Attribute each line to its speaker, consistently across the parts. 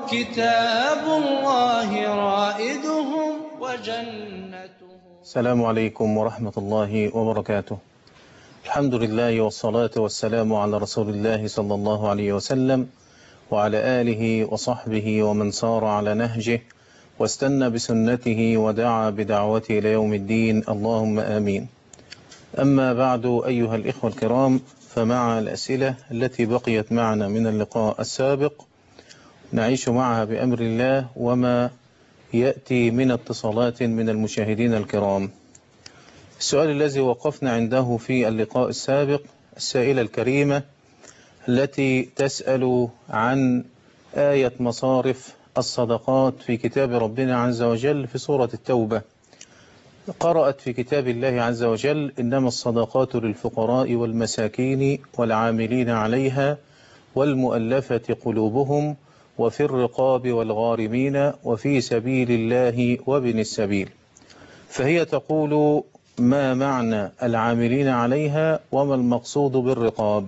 Speaker 1: كتاب الله رائدهم وجنته
Speaker 2: السلام عليكم ورحمة الله وبركاته الحمد لله والصلاة والسلام على رسول الله صلى الله عليه وسلم وعلى آله وصحبه ومن سار على نهجه واستنى بسنته ودعا بدعوته إلى يوم الدين اللهم آمين أما بعد أيها الإخوة الكرام فمع الأسئلة التي بقيت معنا من اللقاء السابق نعيش معها بأمر الله وما يأتي من اتصالات من المشاهدين الكرام السؤال الذي وقفنا عنده في اللقاء السابق السائلة الكريمة التي تسأل عن آية مصارف الصدقات في كتاب ربنا عز وجل في سورة التوبة قرأت في كتاب الله عز وجل إنما الصدقات للفقراء والمساكين والعاملين عليها والمؤلفة قلوبهم وفي الرقاب والغارمين وفي سبيل الله وابن السبيل فهي تقول ما معنى العاملين عليها وما المقصود بالرقاب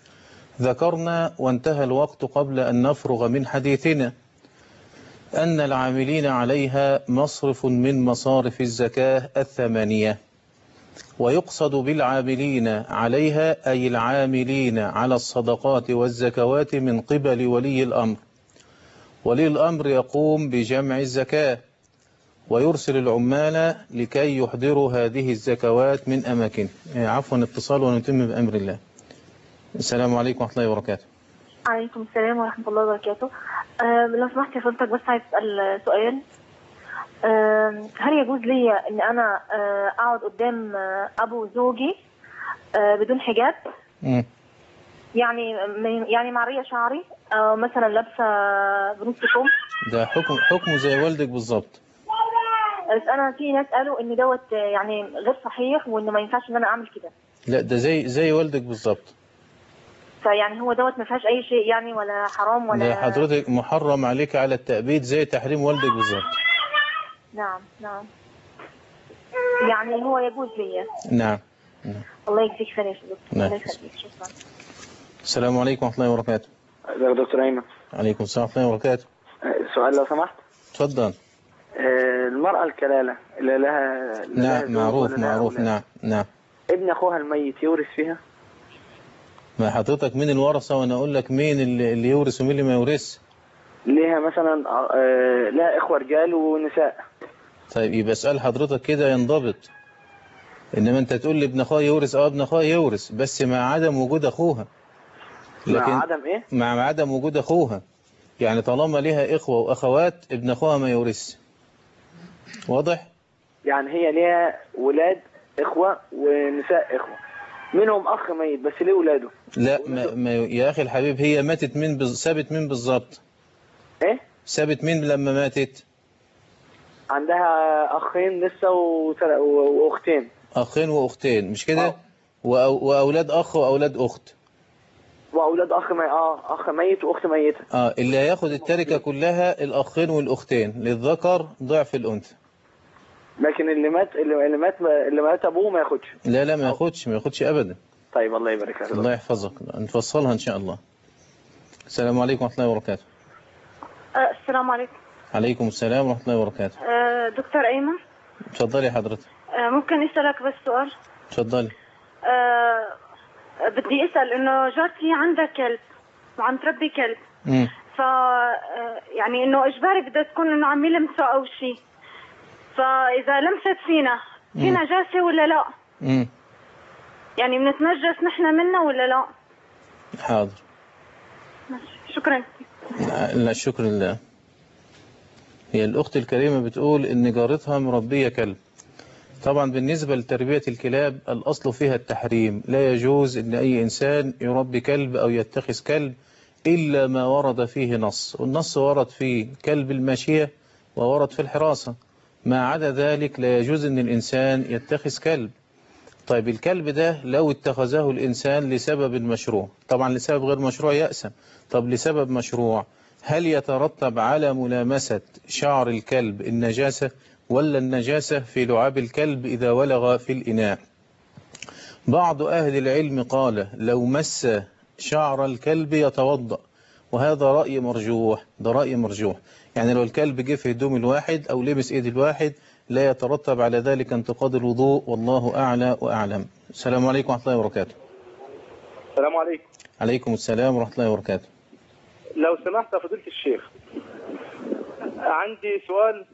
Speaker 2: ذكرنا وانتهى الوقت قبل أن نفرغ من حديثنا أن العاملين عليها مصرف من مصارف الزكاة الثمانية ويقصد بالعاملين عليها أي العاملين على الصدقات والزكوات من قبل ولي الأمر ولي الأمر يقوم بجمع الزكاة ويرسل العمال لكي يحضروا هذه الزكوات من أماكن عفوا اتصال ونتم بأمر الله السلام عليكم ورحمة الله وبركاته
Speaker 3: عليكم السلام ورحمة الله وبركاته أه لو سمحت يا فندم بس عايز أسأل سؤال أه هل يجوز لي إن أنا أه أقعد قدام آه، أبو زوجي أه بدون حجاب
Speaker 2: مم.
Speaker 3: يعني يعني معرية شعري أو مثلا لابسة بنص كم
Speaker 2: ده حكم حكمه زي والدك بالظبط
Speaker 3: بس أنا في ناس قالوا إن دوت آه، يعني غير صحيح وإن ما ينفعش إن أنا أعمل كده
Speaker 2: لا ده زي زي والدك بالظبط
Speaker 3: فيعني هو دوت ما فيهاش أي شيء يعني ولا حرام ولا
Speaker 2: ده حضرتك محرم عليك على التأبيد زي تحريم والدك بالظبط
Speaker 3: نعم نعم يعني هو يجوز لي
Speaker 2: نعم
Speaker 3: الله يجزيك خير يا دكتور
Speaker 2: نعم.
Speaker 3: الله يخليك شكرا
Speaker 2: السلام عليكم ورحمة الله وبركاته
Speaker 4: ازيك يا دكتور ايمن
Speaker 2: عليكم السلام ورحمة الله وبركاته
Speaker 4: آه، سؤال لو سمحت
Speaker 2: اتفضل
Speaker 4: آه، المرأة الكلالة اللي لها لا لها
Speaker 2: نعم
Speaker 4: زوج
Speaker 2: معروف
Speaker 4: ولا لها
Speaker 2: معروف
Speaker 4: أولاد.
Speaker 2: نعم نعم
Speaker 4: ابن اخوها الميت يورث فيها
Speaker 2: ما حضرتك مين الورثة وانا اقول لك مين اللي, اللي يورث ومين اللي ما يورث
Speaker 4: ليها مثلا آه، لها اخوة رجال ونساء
Speaker 2: طيب يبقى اسأل حضرتك كده ينضبط انما انت تقول لي ابن اخويا يورث اه ابن اخويا يورث بس مع عدم وجود اخوها
Speaker 4: مع عدم ايه
Speaker 2: مع عدم وجود اخوها يعني طالما ليها اخوة واخوات ابن اخوها ما يورث واضح
Speaker 4: يعني هي ليها ولاد اخوة ونساء اخوة منهم اخ ميت بس ليه ولاده
Speaker 2: لا ما ما يا اخي الحبيب هي ماتت مين بز... سابت مين بالظبط
Speaker 4: ايه
Speaker 2: سابت مين لما ماتت
Speaker 4: عندها اخين لسه وتل- و- واختين
Speaker 2: اخين واختين مش كده
Speaker 4: آه.
Speaker 2: وأو... واولاد اخ واولاد اخت
Speaker 4: واولاد اخ مي... اه اخ ميت واخت ميتة
Speaker 2: اه اللي هياخد التركة كلها الاخين والاختين للذكر ضعف الانثى
Speaker 4: لكن اللي مات اللي, اللي مات اللي مات ابوه ما ياخدش
Speaker 2: لا لا ما ياخدش ما ياخدش ابدا
Speaker 4: طيب الله يبارك فيك
Speaker 2: الله يحفظك نفصلها ان شاء الله السلام عليكم ورحمة الله وبركاته
Speaker 3: آه، السلام عليكم
Speaker 2: عليكم السلام ورحمة الله وبركاته
Speaker 3: آه، دكتور أيمن
Speaker 2: اتفضلي يا حضرتك
Speaker 3: آه، ممكن أسألك بس سؤال
Speaker 2: اتفضلي
Speaker 3: آه، بدي أسأل إنه جارتي عندها كلب وعم تربي كلب
Speaker 2: مم.
Speaker 3: ف آه، يعني إنه إجباري بدها تكون إنه عم يلمسه أو شيء فإذا لمست فينا في
Speaker 2: مم.
Speaker 3: نجاسة ولا لا؟
Speaker 2: مم.
Speaker 3: يعني بنتنجس نحن منها ولا لا؟
Speaker 2: حاضر
Speaker 3: شكرا
Speaker 2: لا لا، شكر لله هي الأخت الكريمة بتقول إن جارتها مربية كلب طبعا بالنسبة لتربية الكلاب الأصل فيها التحريم لا يجوز إن أي إنسان يربي كلب أو يتخذ كلب إلا ما ورد فيه نص والنص ورد فيه كلب الماشية وورد في الحراسة ما عدا ذلك لا يجوز أن الإنسان يتخذ كلب طيب الكلب ده لو اتخذه الإنسان لسبب مشروع طبعا لسبب غير مشروع يأسم طب لسبب مشروع هل يترتب على ملامسة شعر الكلب النجاسة ولا النجاسة في لعاب الكلب إذا ولغ في الإناء بعض أهل العلم قال لو مس شعر الكلب يتوضأ وهذا رأي مرجوح ده رأي مرجوح يعني لو الكلب جه في هدوم الواحد أو لبس إيد الواحد لا يترتب على ذلك انتقاد الوضوء والله أعلى وأعلم السلام عليكم ورحمة الله وبركاته
Speaker 5: السلام عليكم
Speaker 2: عليكم السلام ورحمة الله وبركاته
Speaker 5: لو سمحت يا فضيلة الشيخ عندي سؤال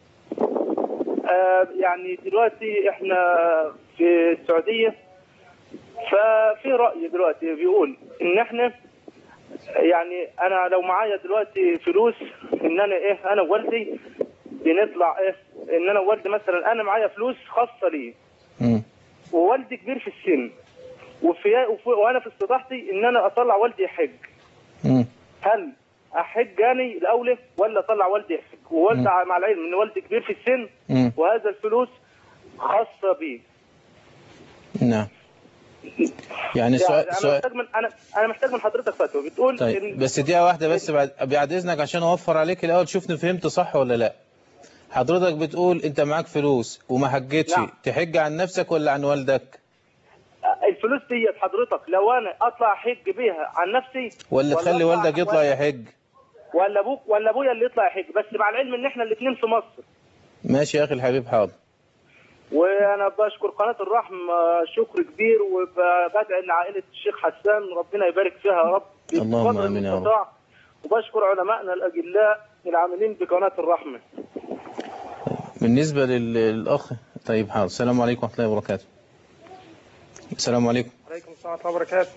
Speaker 5: آه يعني دلوقتي احنا في السعودية ففي رأي دلوقتي بيقول ان احنا يعني انا لو معايا دلوقتي فلوس ان انا ايه انا ووالدي بنطلع ايه ان انا ووالدي مثلا انا معايا فلوس خاصة لي
Speaker 2: مم.
Speaker 5: ووالدي كبير في السن وفي وفي- وانا في استطاعتي ان انا اطلع والدي يحج
Speaker 2: مم.
Speaker 5: هل احج اني الاولى ولا اطلع والدي يحج ووالدي مع العلم ان والدي كبير في السن
Speaker 2: مم.
Speaker 5: وهذا الفلوس خاصه بي
Speaker 2: نعم يعني
Speaker 5: يعني
Speaker 2: سؤال
Speaker 5: انا
Speaker 2: سؤال
Speaker 5: محتاج من انا انا محتاج من حضرتك فتوى بتقول
Speaker 2: طيب بس دقيقة واحدة بس بعد بعد إذنك عشان أوفر عليك الأول شوفني فهمت صح ولا لا حضرتك بتقول أنت معاك فلوس وما حجتش
Speaker 5: نعم.
Speaker 2: تحج عن نفسك ولا عن والدك
Speaker 5: الفلوس ديت حضرتك لو انا اطلع احج بيها عن نفسي
Speaker 2: ولا تخلي
Speaker 5: أطلع-
Speaker 2: والدك يطلع يحج
Speaker 5: ولا ابوك ولا ابويا اللي يطلع يحج بس مع العلم ان احنا الاثنين في مصر
Speaker 2: ماشي يا أخي الحبيب حاضر
Speaker 5: وانا بشكر قناه الرحم آه، شكر كبير وبدعي لعائله الشيخ حسان ربنا يبارك فيها يا رب
Speaker 2: اللهم
Speaker 5: بقدر
Speaker 2: آمين يا رب.
Speaker 5: المستطاع. وبشكر علمائنا الاجلاء العاملين بقناه الرحمه
Speaker 2: بالنسبة لل- للأخ طيب حاضر السلام عليكم ورحمة الله وبركاته السلام عليكم
Speaker 6: عليكم السلام ورحمة الله وبركاته.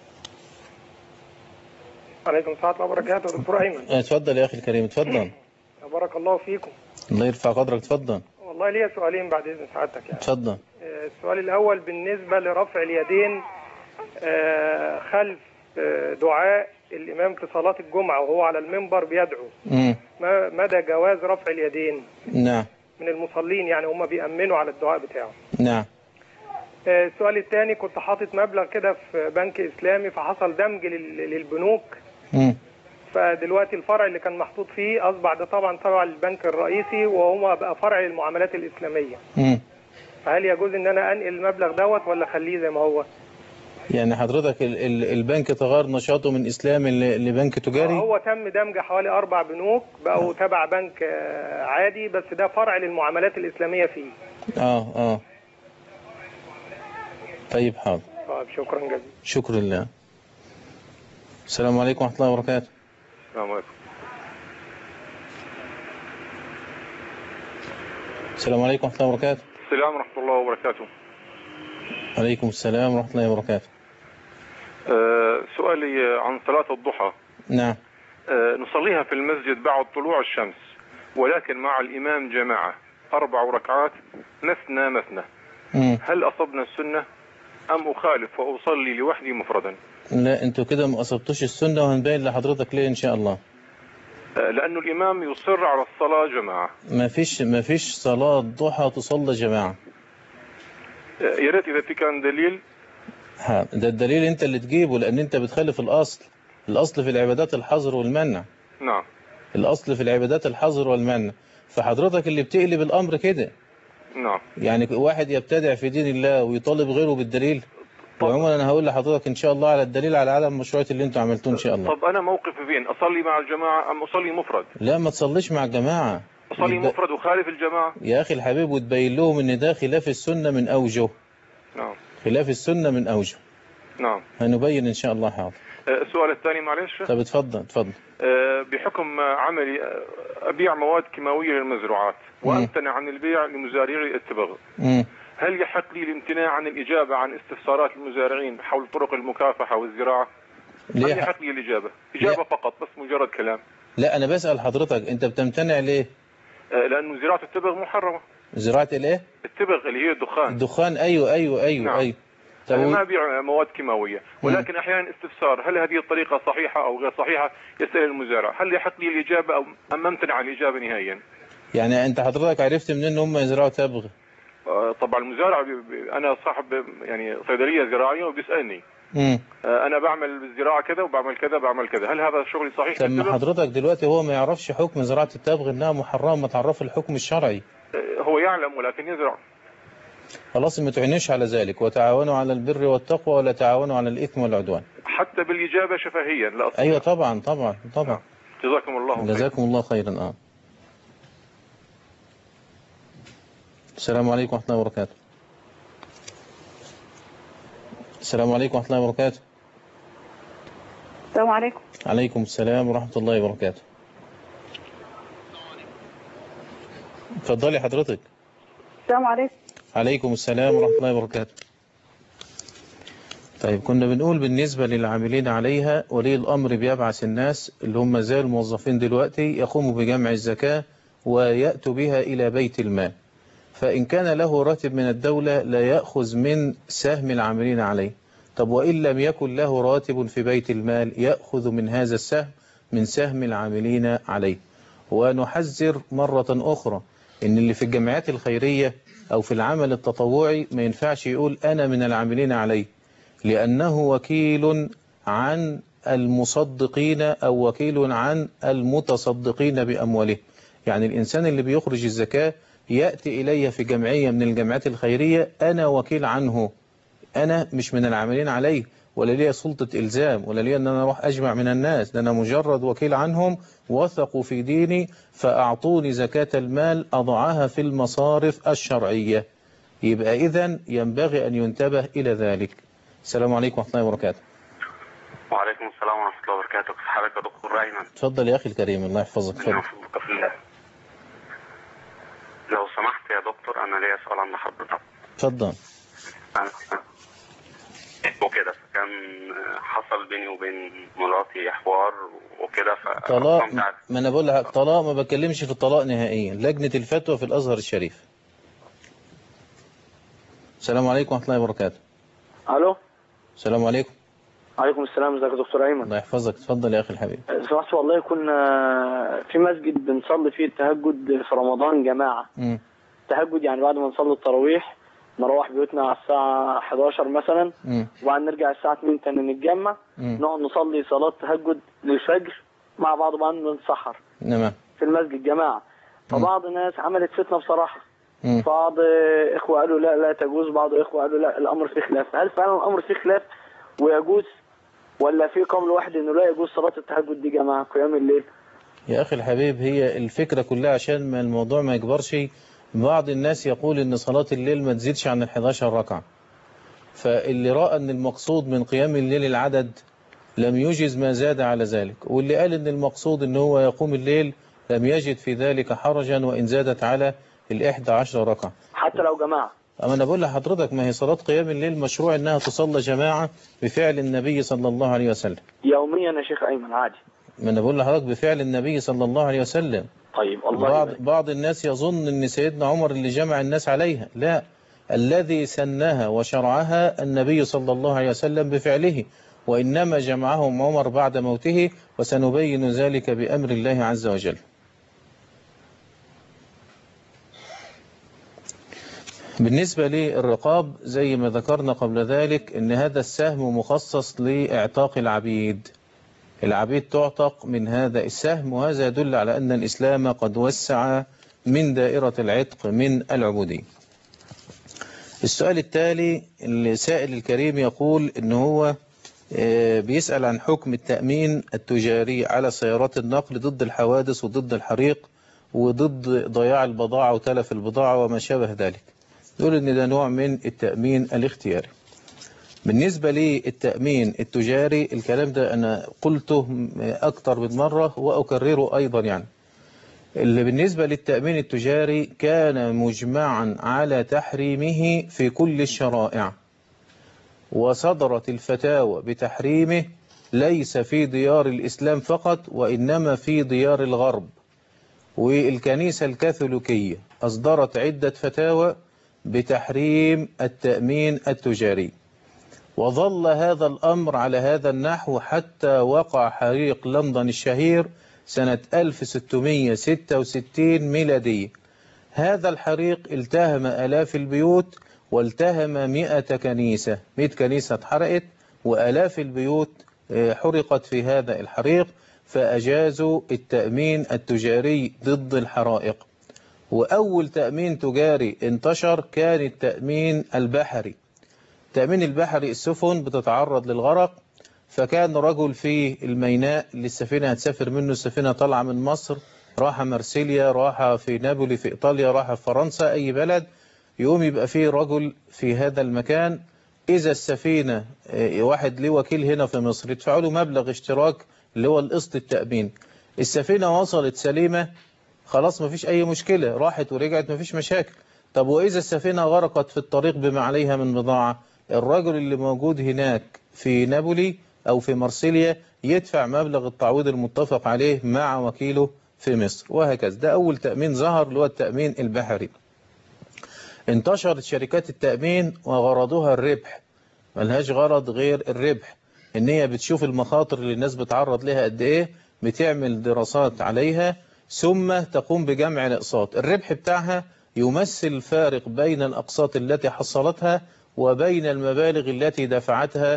Speaker 6: عليكم السلام ورحمة الله وبركاته دكتور أيمن
Speaker 2: اتفضل يا أخي الكريم اتفضل
Speaker 6: بارك الله فيكم.
Speaker 2: الله يرفع قدرك اتفضل
Speaker 6: والله ليا سؤالين بعد إذن سعادتك يعني.
Speaker 2: اتفضل
Speaker 6: آه، السؤال الأول بالنسبة لرفع اليدين آه، خلف آه، دعاء الإمام في صلاة الجمعة وهو على المنبر بيدعو
Speaker 2: مم.
Speaker 6: ما مدى جواز رفع اليدين
Speaker 2: نعم
Speaker 6: من المصلين يعني هم بيأمنوا على الدعاء بتاعه
Speaker 2: نعم
Speaker 6: آه، السؤال الثاني كنت حاطط مبلغ كده في بنك إسلامي فحصل دمج لل- للبنوك
Speaker 2: مم.
Speaker 6: فدلوقتي الفرع اللي كان محطوط فيه اصبح ده طبعا تبع البنك الرئيسي وهو بقى فرع للمعاملات الاسلاميه
Speaker 2: مم.
Speaker 6: فهل يجوز ان انا انقل المبلغ دوت ولا اخليه زي ما هو
Speaker 2: يعني حضرتك ال ال البنك تغير نشاطه من إسلامي ل- لبنك تجاري
Speaker 6: هو تم دمج حوالي اربع بنوك بقوا تبع بنك آه، عادي بس ده فرع للمعاملات الاسلاميه فيه
Speaker 2: اه اه طيب حاضر
Speaker 6: طيب شكرا جزيلا
Speaker 2: شكر لله السلام عليكم ورحمة الله وبركاته
Speaker 7: السلام عليكم
Speaker 2: السلام عليكم ورحمة الله وبركاته
Speaker 7: السلام ورحمة الله وبركاته
Speaker 2: عليكم السلام ورحمة الله وبركاته
Speaker 7: أه سؤالي عن صلاة الضحى
Speaker 2: نعم
Speaker 7: أه نصليها في المسجد بعد طلوع الشمس ولكن مع الإمام جماعة أربع ركعات مثنى مثنى
Speaker 2: مم.
Speaker 7: هل أصبنا السنة أم أخالف وأصلي لوحدي مفردا
Speaker 2: لا انتوا كده ما قصبتوش السنة وهنبين لحضرتك ليه ان شاء الله
Speaker 7: أه لأنه الإمام يصر على الصلاة جماعة
Speaker 2: ما فيش ما فيش صلاة ضحى تصلى جماعة
Speaker 7: أه يا ريت إذا في كان دليل
Speaker 2: ها ده الدليل انت اللي تجيبه لان انت بتخالف الاصل الاصل في العبادات الحظر والمنع
Speaker 7: نعم
Speaker 2: الاصل في العبادات الحظر والمنع فحضرتك اللي بتقلب الامر كده
Speaker 7: نعم
Speaker 2: يعني واحد يبتدع في دين الله ويطالب غيره بالدليل وعموما انا هقول لحضرتك ان شاء الله على الدليل على عدم المشروعات اللي انتوا عملتوه ان شاء الله
Speaker 7: طب أنا موقفي فين أصلي مع الجماعة أم أصلي مفرد
Speaker 2: لا ما تصليش مع الجماعة
Speaker 7: أصلي
Speaker 2: يبقى-
Speaker 7: مفرد وخالف الجماعة
Speaker 2: يا اخي الحبيب وتبين لهم ان ده خلاف السنة من اوجه
Speaker 7: نعم
Speaker 2: خلاف السنة من اوجه
Speaker 7: نعم
Speaker 2: هنبين ان شاء الله حاضر
Speaker 7: أه السؤال الثاني معلش
Speaker 2: طب اتفضل اتفضل
Speaker 7: آه، بحكم عملي آه، أبيع مواد كيماوية للمزروعات وأمتنع عن البيع لمزارعي التبغ
Speaker 2: مم.
Speaker 7: هل يحق لي الامتناع عن الإجابة عن استفسارات المزارعين حول طرق المكافحة والزراعة؟ هل
Speaker 2: ليه
Speaker 7: يحق لي الإجابة؟ إجابة فقط بس مجرد كلام
Speaker 2: لا انا بسأل حضرتك انت بتمتنع ليه
Speaker 7: آه، لأنه زراعة التبغ محرمة
Speaker 2: زراعة الايه
Speaker 7: التبغ اللي هي الدخان
Speaker 2: الدخان ايوه ايوه ايوه
Speaker 7: نعم.
Speaker 2: ايوه
Speaker 7: أنا ما
Speaker 2: طب
Speaker 7: أبيع مواد كيماوية ولكن أحيانا استفسار هل هذه الطريقة صحيحة أو غير صحيحة يسأل المزارع هل يحق لي الإجابة أو أم أمتنع عن الإجابة نهائيا؟
Speaker 2: يعني انت حضرتك عرفت منين ان هم يزرعوا تبغ
Speaker 7: آه، طبعا المزارع بي- بي- أنا صاحب يعني صيدلية زراعية وبيسألني
Speaker 2: امم
Speaker 7: آه، انا بعمل بالزراعه كذا وبعمل كذا بعمل كذا هل هذا شغلي صحيح
Speaker 2: طب ما
Speaker 7: بالتبغ؟
Speaker 2: حضرتك دلوقتي هو ما يعرفش حكم زراعة التبغ انها محرمة ما تعرف الحكم الشرعي
Speaker 7: آه، هو يعلم ولكن يزرع
Speaker 2: خلاص ما تعينوش على ذلك وتعاونوا على البر والتقوى ولا تعاونوا على الإثم والعدوان
Speaker 7: حتى بالإجابة شفهيا لا أصل
Speaker 2: أيوة طبعا طبعا طبعا
Speaker 7: جزاكم الله خير
Speaker 2: جزاكم الله خيرا آه. السلام عليكم ورحمة الله وبركاته السلام عليكم ورحمة الله وبركاته
Speaker 8: السلام عليكم
Speaker 2: عليكم السلام ورحمة الله وبركاته اتفضلي حضرتك
Speaker 8: السلام عليكم
Speaker 2: عليكم السلام ورحمة الله وبركاته طيب كنا بنقول بالنسبة للعاملين عليها ولي الأمر بيبعث الناس اللي هم زي الموظفين دلوقتي يقوموا بجمع الزكاة ويأتوا بها إلى بيت المال فإن كان له راتب من الدولة لا يأخذ من سهم العاملين عليه طب وإن لم يكن له راتب في بيت المال يأخذ من هذا السهم من سهم العاملين عليه ونحذر مرة أخرى إن اللي في الجمعيات الخيرية أو في العمل التطوعي ما ينفعش يقول أنا من العاملين عليه لأنه وكيل عن المصدقين أو وكيل عن المتصدقين بأمواله يعني الإنسان اللي بيخرج الزكاة يأتي إلي في جمعية من الجمعيات الخيرية أنا وكيل عنه أنا مش من العاملين عليه ولا ليا سلطة إلزام ولا ليا أن أنا أروح أجمع من الناس ده أنا مجرد وكيل عنهم وثقوا في ديني فأعطوني زكاة المال أضعها في المصارف الشرعية يبقى إذن ينبغي أن ينتبه إلى ذلك السلام عليكم ورحمة الله وبركاته
Speaker 9: وعليكم السلام ورحمة الله وبركاته كيف حالك يا دكتور أيمن
Speaker 2: اتفضل يا أخي الكريم الله يحفظك اتفضل
Speaker 9: يحفظك في الله لو سمحت يا دكتور أنا ليا سؤال عند حضرتك
Speaker 2: اتفضل
Speaker 9: أنا وكده فكان حصل بيني وبين مراتي حوار وكده ف
Speaker 2: طلاق ما أنا بقول لك طلاق ما بتكلمش في الطلاق نهائيا لجنة الفتوى في الأزهر الشريف السلام عليكم ورحمة الله وبركاته
Speaker 4: الو
Speaker 2: السلام عليكم
Speaker 4: عليكم السلام ازيك يا دكتور ايمن
Speaker 2: الله يحفظك اتفضل يا أخي الحبيب
Speaker 4: سمحت والله كنا في مسجد بنصلي فيه التهجد في رمضان جماعة
Speaker 2: مم.
Speaker 4: تهجد يعني بعد ما نصلي التراويح نروح بيوتنا على الساعة 11 مثلا
Speaker 2: مم.
Speaker 4: وبعدين نرجع الساعة 2 تاني نتجمع
Speaker 2: مم.
Speaker 4: نقعد نصلي صلاة تهجد للفجر مع بعض وبعدين نتسحر
Speaker 2: نعم
Speaker 4: في المسجد جماعة فبعض الناس عملت فتنة بصراحة
Speaker 2: مم.
Speaker 4: بعض إخوة قالوا لا لا تجوز بعض إخوة قالوا لا الأمر فيه خلاف هل فعلا الأمر فيه خلاف ويجوز ولا في قول واحد إنه لا يجوز صلاة التهجد دي جماعة قيام الليل
Speaker 2: يا أخي الحبيب هي الفكرة كلها عشان ما الموضوع ما يكبرش بعض الناس يقول إن صلاة الليل ما تزيدش عن ال 11 ركعة فاللي رأى أن المقصود من قيام الليل العدد لم يجز ما زاد على ذلك واللي قال أن المقصود أن هو يقوم الليل لم يجد في ذلك حرجا وإن زادت على الإحدى عشر ركعة
Speaker 4: حتى لو جماعة
Speaker 2: أما أنا بقول لحضرتك ما هي صلاة قيام الليل مشروع أنها تصلى جماعة بفعل النبي صلى الله عليه وسلم
Speaker 4: يوميا يا شيخ أيمن عادي
Speaker 2: ما أنا بقول لحضرتك بفعل النبي صلى الله عليه وسلم
Speaker 4: طيب الله
Speaker 2: بعض,
Speaker 4: يبارك.
Speaker 2: بعض الناس يظن أن سيدنا عمر اللي جمع الناس عليها لا الذي سنها وشرعها النبي صلى الله عليه وسلم بفعله وإنما جمعهم عمر بعد موته وسنبين ذلك بأمر الله عز وجل بالنسبة للرقاب زي ما ذكرنا قبل ذلك ان هذا السهم مخصص لإعتاق العبيد العبيد تعتق من هذا السهم وهذا يدل على أن الإسلام قد وسع من دائرة العتق من العبودية السؤال التالي السائل الكريم يقول ان هو آه، بيسأل عن حكم التأمين التجاري على سيارات النقل ضد الحوادث وضد الحريق وضد ضياع البضاعة وتلف البضاعة وما شابه ذلك يقول ان ده نوع من التأمين الاختياري بالنسبة للتأمين التجاري الكلام ده أنا قلته أكتر من مرة وأكرره أيضا يعني اللي بالنسبة للتأمين التجاري كان مجمعا على تحريمه في كل الشرائع وصدرت الفتاوى بتحريمه ليس في ديار الإسلام فقط وإنما في ديار الغرب والكنيسة الكاثوليكية أصدرت عدة فتاوى بتحريم التأمين التجاري وظل هذا الأمر على هذا النحو حتى وقع حريق لندن الشهير سنة 1666 ميلادية هذا الحريق التهم آلاف البيوت والتهم مئة كنيسة مئة كنيسة اتحرقت وآلاف البيوت آه، حرقت في هذا الحريق فأجازوا التأمين التجاري ضد الحرائق وأول تأمين تجاري انتشر كان التأمين البحري التأمين البحري السفن بتتعرض للغرق فكان رجل في الميناء اللي السفينة هتسافر منه السفينة طالعة من مصر راحة مرسيليا راحة في نابولي في إيطاليا راحة في فرنسا أي بلد يقوم يبقى فيه رجل في هذا المكان إذا السفينة آه، واحد ليه وكيل هنا في مصر يدفع له مبلغ اشتراك اللي هو القسط التأمين السفينة وصلت سليمة خلاص مفيش أي مشكلة راحت ورجعت مفيش مشاكل طب وإذا السفينة غرقت في الطريق بما عليها من بضاعة الرجل اللي موجود هناك في نابولي أو في مرسيليا يدفع مبلغ التعويض المتفق عليه مع وكيله في مصر وهكذا ده أول تأمين ظهر اللي هو التأمين البحري انتشرت شركات التأمين وغرضها الربح ملهاش غرض غير الربح ان هي بتشوف المخاطر اللي الناس بتعرض لها قد ايه بتعمل دراسات عليها ثم تقوم بجمع الاقساط الربح بتاعها يمثل الفارق بين الاقساط التي حصلتها وبين المبالغ التي دفعتها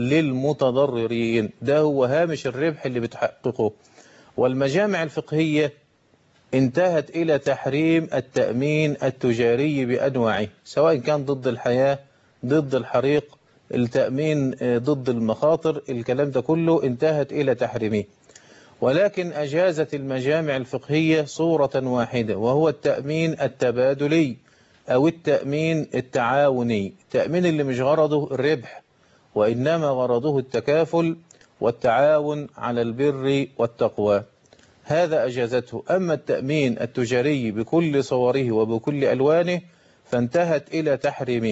Speaker 2: للمتضررين ده هو هامش الربح اللي بتحققه والمجامع الفقهية انتهت إلى تحريم التأمين التجاري بأنواعه سواء كان ضد الحياة ضد الحريق التأمين آه، ضد المخاطر الكلام ده كله انتهت إلى تحريمه ولكن أجازت المجامع الفقهية صورة واحدة وهو التأمين التبادلي أو التأمين التعاوني التأمين اللي مش غرضه الربح وإنما غرضه التكافل والتعاون على البر والتقوى هذا أجازته أما التأمين التجاري بكل صوره وبكل ألوانه فانتهت إلى تحريمه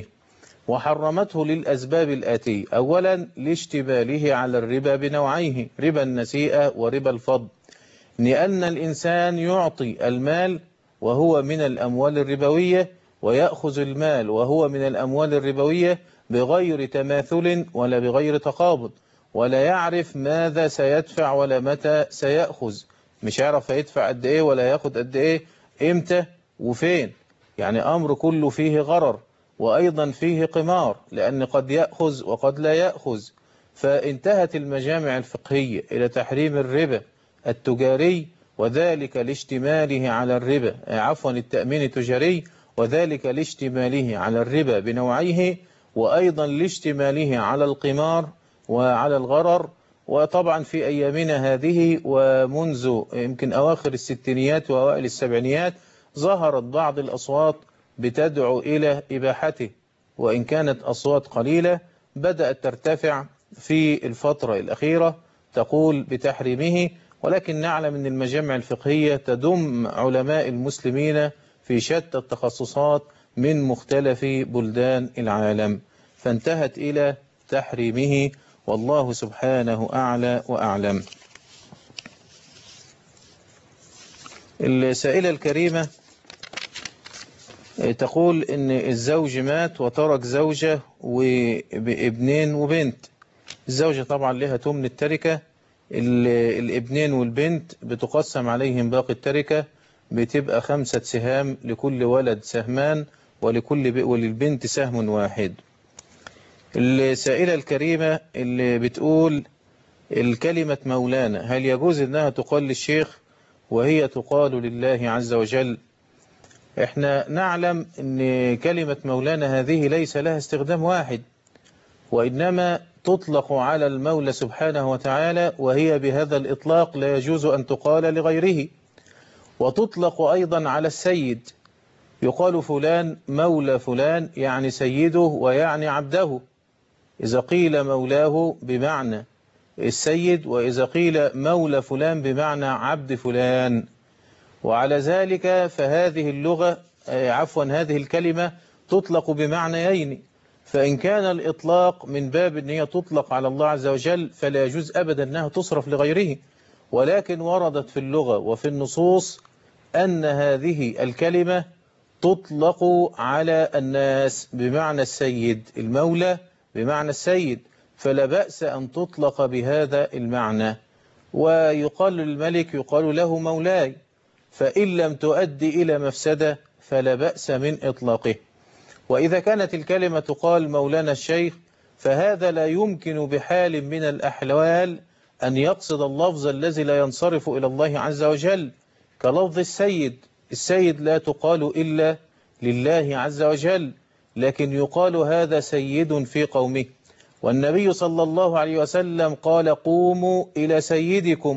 Speaker 2: وحرمته للأسباب الآتية أولا لاشتماله على الربا بنوعيه ربا النسيئة وربا الفضل لأن الإنسان يعطي المال وهو من الأموال الربوية ويأخذ المال وهو من الأموال الربوية بغير تماثل ولا بغير تقابض ولا يعرف ماذا سيدفع ولا متى سيأخذ مش يعرف هيدفع قد ايه ولا ياخد قد ايه امتى وفين يعني امر كله فيه غرر وايضا فيه قمار لان قد يأخذ وقد لا يأخذ فانتهت المجامع الفقهية الى تحريم الربا التجاري وذلك لاشتماله على الربا آه، عفوا التأمين التجاري وذلك لاشتماله على الربا بنوعيه وأيضا لاشتماله على القمار وعلى الغرر وطبعا في أيامنا هذه ومنذ يمكن أواخر الستينيات وأوائل السبعينيات ظهرت بعض الأصوات بتدعو إلى إباحته وإن كانت أصوات قليلة بدأت ترتفع في الفترة الأخيرة تقول بتحريمه ولكن نعلم أن المجامع الفقهية تدم علماء المسلمين في شتى التخصصات من مختلف بلدان العالم فانتهت إلى تحريمه والله سبحانه أعلى وأعلم السائلة الكريمة تقول إن الزوج مات وترك زوجة وابنين وبنت الزوجة طبعا لها تمن التركة ال- الابنين والبنت بتقسم عليهم باقي التركة بتبقى خمسة سهام لكل ولد سهمان ولكل ب... وللبنت سهم واحد السائلة الكريمة اللي بتقول الكلمة مولانا هل يجوز انها تقال للشيخ وهي تقال لله عز وجل احنا نعلم ان كلمة مولانا هذه ليس لها استخدام واحد وإنما تطلق على المولى سبحانه وتعالى وهي بهذا الإطلاق لا يجوز أن تقال لغيره وتطلق أيضا على السيد يقال فلان مولى فلان يعني سيده ويعني عبده إذا قيل مولاه بمعنى السيد وإذا قيل مولى فلان بمعنى عبد فلان وعلى ذلك فهذه اللغة آه، عفوا هذه الكلمة تطلق بمعنيين فإن كان الإطلاق من باب أن هي تطلق على الله عز وجل فلا يجوز أبدا أنها تصرف لغيره ولكن وردت في اللغة وفي النصوص أن هذه الكلمة تطلق على الناس بمعنى السيد المولى بمعنى السيد فلا بأس أن تطلق بهذا المعنى ويقال للملك يقال له مولاي فإن لم تؤدي إلى مفسدة فلا بأس من إطلاقه وإذا كانت الكلمة تقال مولانا الشيخ فهذا لا يمكن بحال من الأحوال أن يقصد اللفظ الذي لا ينصرف إلى الله عز وجل كلفظ السيد السيد لا تقال إلا لله عز وجل لكن يقال هذا سيد في قومه والنبي صلى الله عليه وسلم قال قوموا إلى سيدكم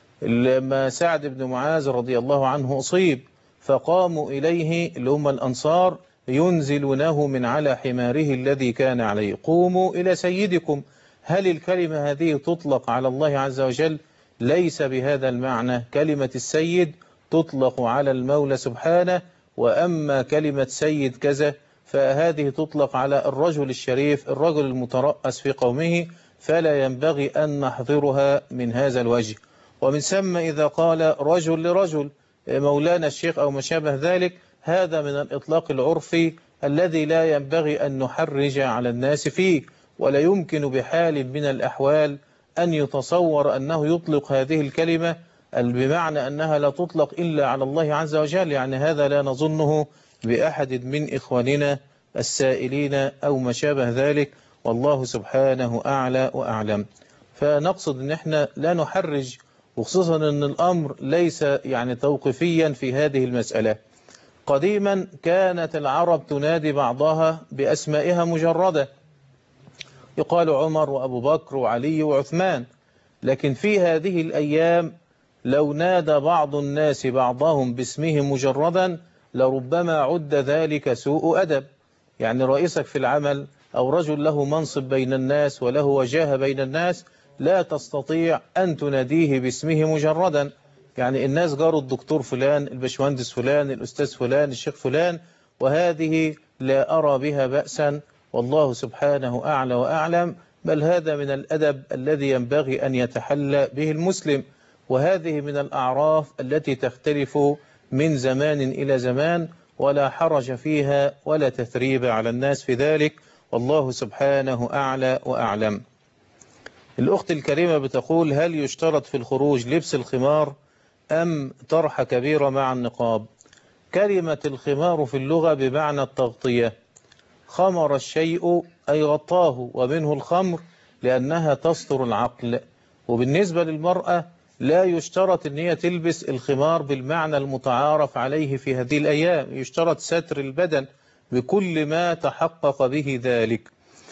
Speaker 2: لما سعد بن معاذ رضي الله عنه أصيب فقاموا إليه اللي هم الأنصار ينزلونه من على حماره الذي كان عليه قوموا إلى سيدكم هل الكلمة هذه تطلق على الله عز وجل ليس بهذا المعنى كلمة السيد تطلق على المولى سبحانه وأما كلمة سيد كذا فهذه تطلق على الرجل الشريف الرجل المترأس في قومه فلا ينبغي أن نحضرها من هذا الوجه ومن ثم إذا قال رجل لرجل مولانا الشيخ أو ما شابه ذلك هذا من الإطلاق العرفي الذي لا ينبغي أن نحرج على الناس فيه ولا يمكن بحال من الأحوال أن يتصور أنه يطلق هذه الكلمة بمعنى أنها لا تطلق إلا على الله عز وجل يعني هذا لا نظنه بأحد من إخواننا السائلين أو ما شابه ذلك والله سبحانه أعلى وأعلم فنقصد أن احنا لا نحرج وخصوصا أن الأمر ليس يعني توقفيا في هذه المسألة قديما كانت العرب تنادي بعضها بأسمائها مجردة يقال عمر وأبو بكر وعلي وعثمان لكن في هذه الأيام لو نادى بعض الناس بعضهم باسمه مجردا لربما عد ذلك سوء أدب يعني رئيسك في العمل أو رجل له منصب بين الناس وله وجاهة بين الناس لا تستطيع أن تناديه باسمه مجردا يعني الناس جاروا الدكتور فلان البشمهندس فلان الأستاذ فلان الشيخ فلان وهذه لا أرى بها بأسا والله سبحانه أعلى وأعلم بل هذا من الأدب الذي ينبغي أن يتحلى به المسلم وهذه من الأعراف التي تختلف من زمان إلى زمان ولا حرج فيها ولا تثريب على الناس في ذلك والله سبحانه أعلى وأعلم الأخت الكريمة بتقول هل يشترط في الخروج لبس الخمار أم طرحة كبيرة مع النقاب كلمة الخمار في اللغة بمعنى التغطية خمر الشيء أي غطاه ومنه الخمر لأنها تستر العقل وبالنسبة للمرأة لا يشترط أن هي تلبس الخمار بالمعنى المتعارف عليه في هذه الأيام يشترط ستر البدن بكل ما تحقق به ذلك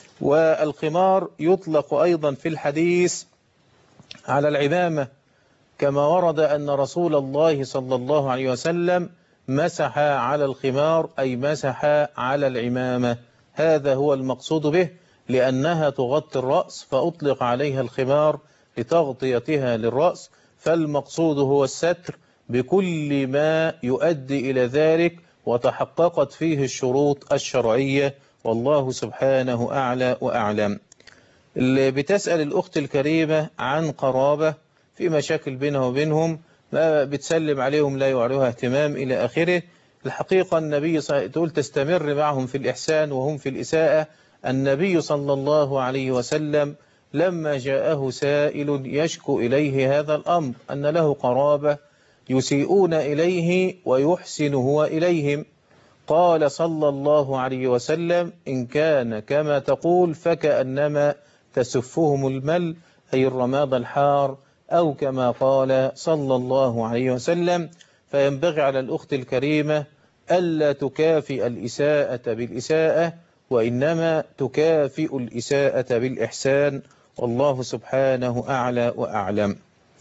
Speaker 2: والخمار يطلق أيضا في الحديث على العمامة كما ورد أن رسول الله صلى الله عليه وسلم مسح على الخمار أي مسح على العمامة هذا هو المقصود به لأنها تغطي الرأس فأطلق عليها الخمار لتغطيتها للرأس فالمقصود هو الستر بكل ما يؤدي إلى ذلك وتحققت فيه الشروط الشرعية والله سبحانه أعلى وأعلم اللي بتسأل الأخت الكريمة عن قرابة في مشاكل بينها وبينهم ما بتسلم عليهم لا يعرها اهتمام إلى آخره الحقيقة النبي تقول تستمر معهم في الإحسان وهم في الإساءة النبي صلى الله عليه وسلم لما جاءه سائل يشكو إليه هذا الأمر أن له قرابة يسيئون إليه ويحسن هو إليهم قال صلى الله عليه وسلم إن كان كما تقول فكأنما تسفهم المل أي الرماد الحار أو كما قال صلى الله عليه وسلم فينبغي على الأخت الكريمة ألا تكافئ الإساءة بالإساءة وإنما تكافئ الإساءة بالإحسان والله سبحانه أعلى وأعلم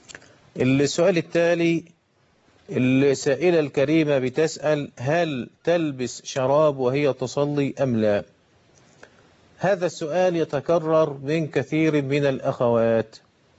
Speaker 2: السؤال التالي السائلة الكريمة بتسأل هل تلبس شراب وهي تصلي أم لا هذا السؤال يتكرر من كثير من الأخوات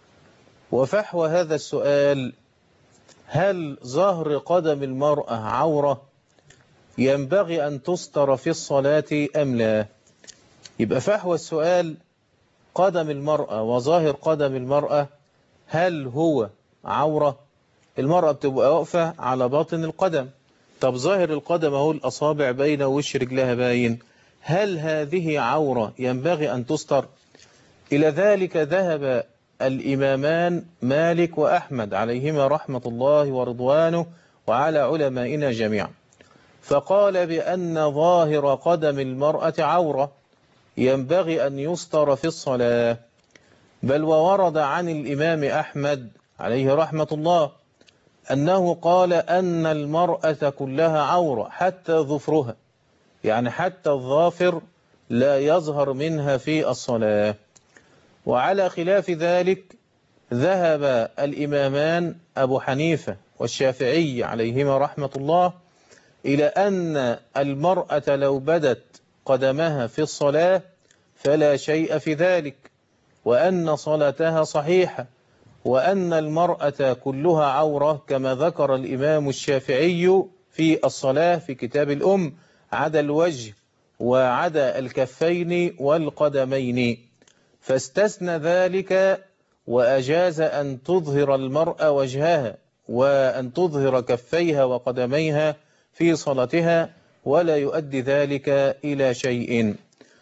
Speaker 2: وفحوى هذا السؤال هل ظهر قدم المرأة عورة ينبغي أن تستر في الصلاة أم لا يبقى فحوى السؤال قدم المرأة وظاهر قدم المرأة هل هو عورة المرأة بتبقى واقفة على باطن القدم طب ظاهر القدم اهو الأصابع باينة ووش رجلها باين هل هذه عورة ينبغي أن تستر إلى ذلك ذهب الإمامان مالك وأحمد عليهما رحمة الله ورضوانه وعلى علمائنا جميعا فقال بأن ظاهر قدم المرأة عورة ينبغي أن يستر في الصلاة بل وورد عن الإمام أحمد عليه رحمة الله أنه قال أن المرأة كلها عورة حتى ظفرها يعني حتى الظافر لا يظهر منها في الصلاة وعلى خلاف ذلك ذهب الإمامان أبو حنيفة والشافعي عليهما رحمة الله إلى أن المرأة لو بدت قدمها في الصلاة فلا شيء في ذلك وأن صلاتها صحيحة وأن المرأة كلها عورة كما ذكر الإمام الشافعي في الصلاة في كتاب الأم عدا الوجه وعدا الكفين والقدمين فاستثنى ذلك وأجاز أن تظهر المرأة وجهها وأن تظهر كفيها وقدميها في صلاتها ولا يؤدي ذلك إلى شيء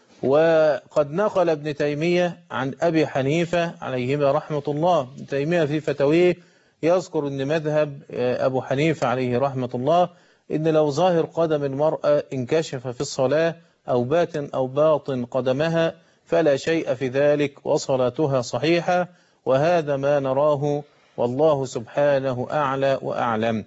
Speaker 2: وقد نقل ابن تيمية عن أبي حنيفة عليهما رحمة الله ابن تيمية في فتاويه يذكر أن مذهب أبو حنيفة عليه رحمة الله إن لو ظاهر قدم المرأة انكشف في الصلاة أو باتن أو باطن قدمها فلا شيء في ذلك وصلاتها صحيحة وهذا ما نراه والله سبحانه أعلى وأعلم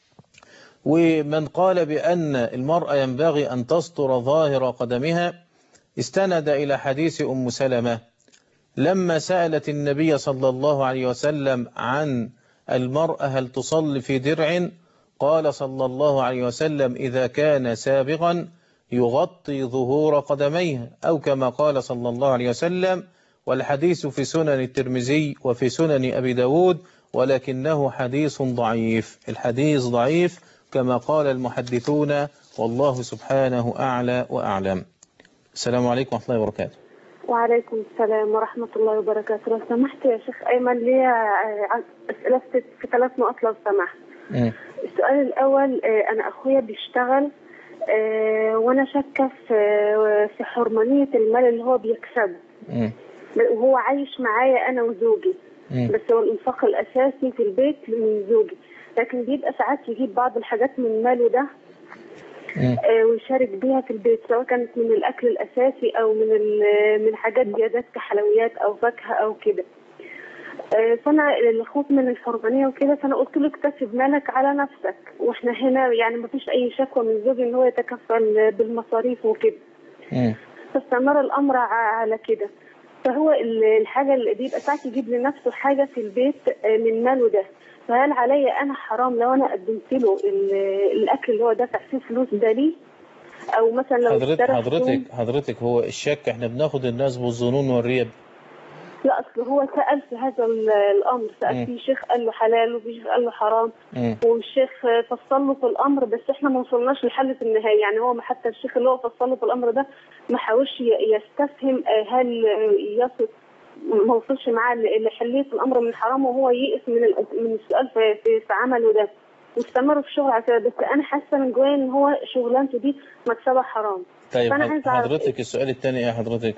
Speaker 2: ومن قال بأن المرأة ينبغي أن تستر ظاهر قدمها استند إلى حديث أم سلمة لما سألت النبي صلى الله عليه وسلم عن المرأة هل تصلي في درع قال صلى الله عليه وسلم إذا كان سابغا يغطي ظهور قدميها أو كما قال صلى الله عليه وسلم والحديث في سنن الترمذي وفي سنن أبي داود ولكنه حديث ضعيف الحديث ضعيف كما قال المحدثون والله سبحانه أعلى وأعلم السلام عليكم ورحمة الله وبركاته
Speaker 8: وعليكم السلام ورحمة الله وبركاته لو سمحت يا شيخ أيمن لي أسئلة في ثلاث نقط لو سمحت
Speaker 2: مم.
Speaker 8: السؤال الأول آه، أنا أخويا بيشتغل آه، وأنا شاكة في في حرمانية المال اللي هو بيكسبه
Speaker 2: مم.
Speaker 8: وهو عايش معايا أنا وزوجي
Speaker 2: مم.
Speaker 8: بس هو الإنفاق الأساسي في البيت من زوجي لكن بيبقى ساعات يجيب بعض الحاجات من ماله ده
Speaker 2: مم.
Speaker 8: آه، ويشارك بيها في البيت سواء كانت من الأكل الأساسي أو من ال- من حاجات زيادات كحلويات أو فاكهة أو كده آه، فأنا الخوف من الحرمانية وكده فأنا قلت له اكتسب مالك على نفسك وإحنا هنا يعني مفيش أي شكوى من زوجي إن هو يتكفل بالمصاريف وكده
Speaker 2: مم.
Speaker 8: فاستمر الامر ع- على كده فهو ال- الحاجه اللي بيبقى ساعات يجيب لنفسه حاجه في البيت آه، من ماله ده فهل عليا انا حرام لو انا قدمت له ال- الاكل اللي هو دافع فيه فلوس ده ليه او مثلا لو
Speaker 2: حضرتك
Speaker 8: اشترى
Speaker 2: حضرتك
Speaker 8: هدوم-
Speaker 2: حضرتك هو الشك احنا بناخد الناس بالظنون والريب
Speaker 8: لا اصل هو سال في هذا ال- الامر
Speaker 2: مم.
Speaker 8: سال في شيخ قال له حلال وفي شيخ قال له حرام
Speaker 2: مم.
Speaker 8: والشيخ فصل له في الامر بس احنا ما وصلناش لحل في النهايه يعني هو ما حتى الشيخ اللي هو فصل له في الامر ده ما حاولش ي- يستفهم آه، هل آه، يصف ما وصلش معاه ل- لحليه الامر من حرام وهو يئس من ال- من السؤال في, في, في عمله ده واستمر في الشغل على كده بس انا حاسه من جوايا ان هو شغلانته دي مكسبها حرام
Speaker 2: طيب
Speaker 8: فأنا
Speaker 2: حض-
Speaker 8: عايزة أعرف
Speaker 2: حضرتك السؤال الثاني ايه حضرتك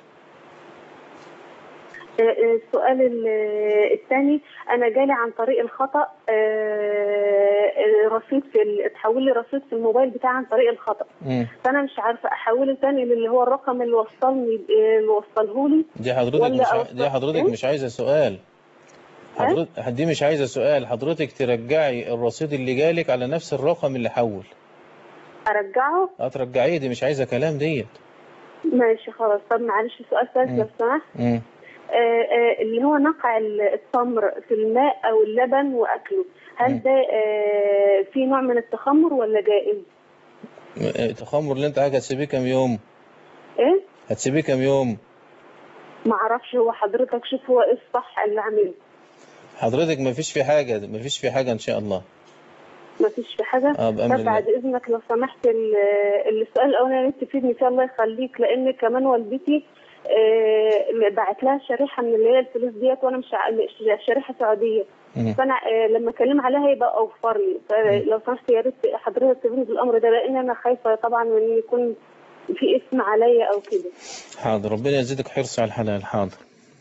Speaker 8: السؤال ال- الثاني انا جالي عن طريق الخطا آه، رصيد في ال- اتحول لي رصيد في الموبايل بتاعي عن طريق الخطا
Speaker 2: مم.
Speaker 8: فانا مش عارفه احوله تاني اللي هو الرقم اللي وصلني اللي وصله لي
Speaker 2: دي حضرتك
Speaker 8: ولا
Speaker 2: مش ع...
Speaker 8: أوصل-
Speaker 2: دي حضرتك
Speaker 8: إيه؟
Speaker 2: مش عايزة سؤال حضرتك دي مش عايزة سؤال حضرتك ترجعي الرصيد اللي جالك على نفس الرقم اللي حول
Speaker 8: ارجعه
Speaker 2: هترجعيه دي مش عايزة كلام ديت
Speaker 8: ماشي خلاص طب معلش سؤال ثالث
Speaker 2: مم.
Speaker 8: لو سمحت
Speaker 2: مم.
Speaker 8: آه، آه، اللي هو نقع ال- التمر في الماء او اللبن واكله
Speaker 2: مم.
Speaker 8: هل ده آه، في نوع من التخمر ولا جائز؟
Speaker 2: م- التخمر اللي انت عايزة هتسيبيه كام يوم
Speaker 8: ايه؟
Speaker 2: هتسيبيه كام يوم
Speaker 8: ما اعرفش هو حضرتك شوف هو ايه الصح اللي عامله
Speaker 2: حضرتك ما فيش في حاجة ما فيش في حاجة ان شاء الله
Speaker 8: ما فيش في حاجه
Speaker 2: اه بأمر
Speaker 8: طب بعد
Speaker 2: الله
Speaker 8: اذنك لو سمحت ال- السؤال الاولاني اللي تفيدني فيه الله يخليك لان كمان والدتي آه، بعت لها شريحه من اللي هي الفلوس ديت وانا مش ع- مش- شريحه سعوديه
Speaker 2: مم.
Speaker 8: فانا آه، لما اكلم عليها يبقى اوفر لي فلو سمحت يا ريت حضرتك تفيدني بالامر ده لان انا خايفه طبعا من ان يكون في اسم عليا او كده
Speaker 2: حاضر ربنا يزيدك حرص على الحلال حاضر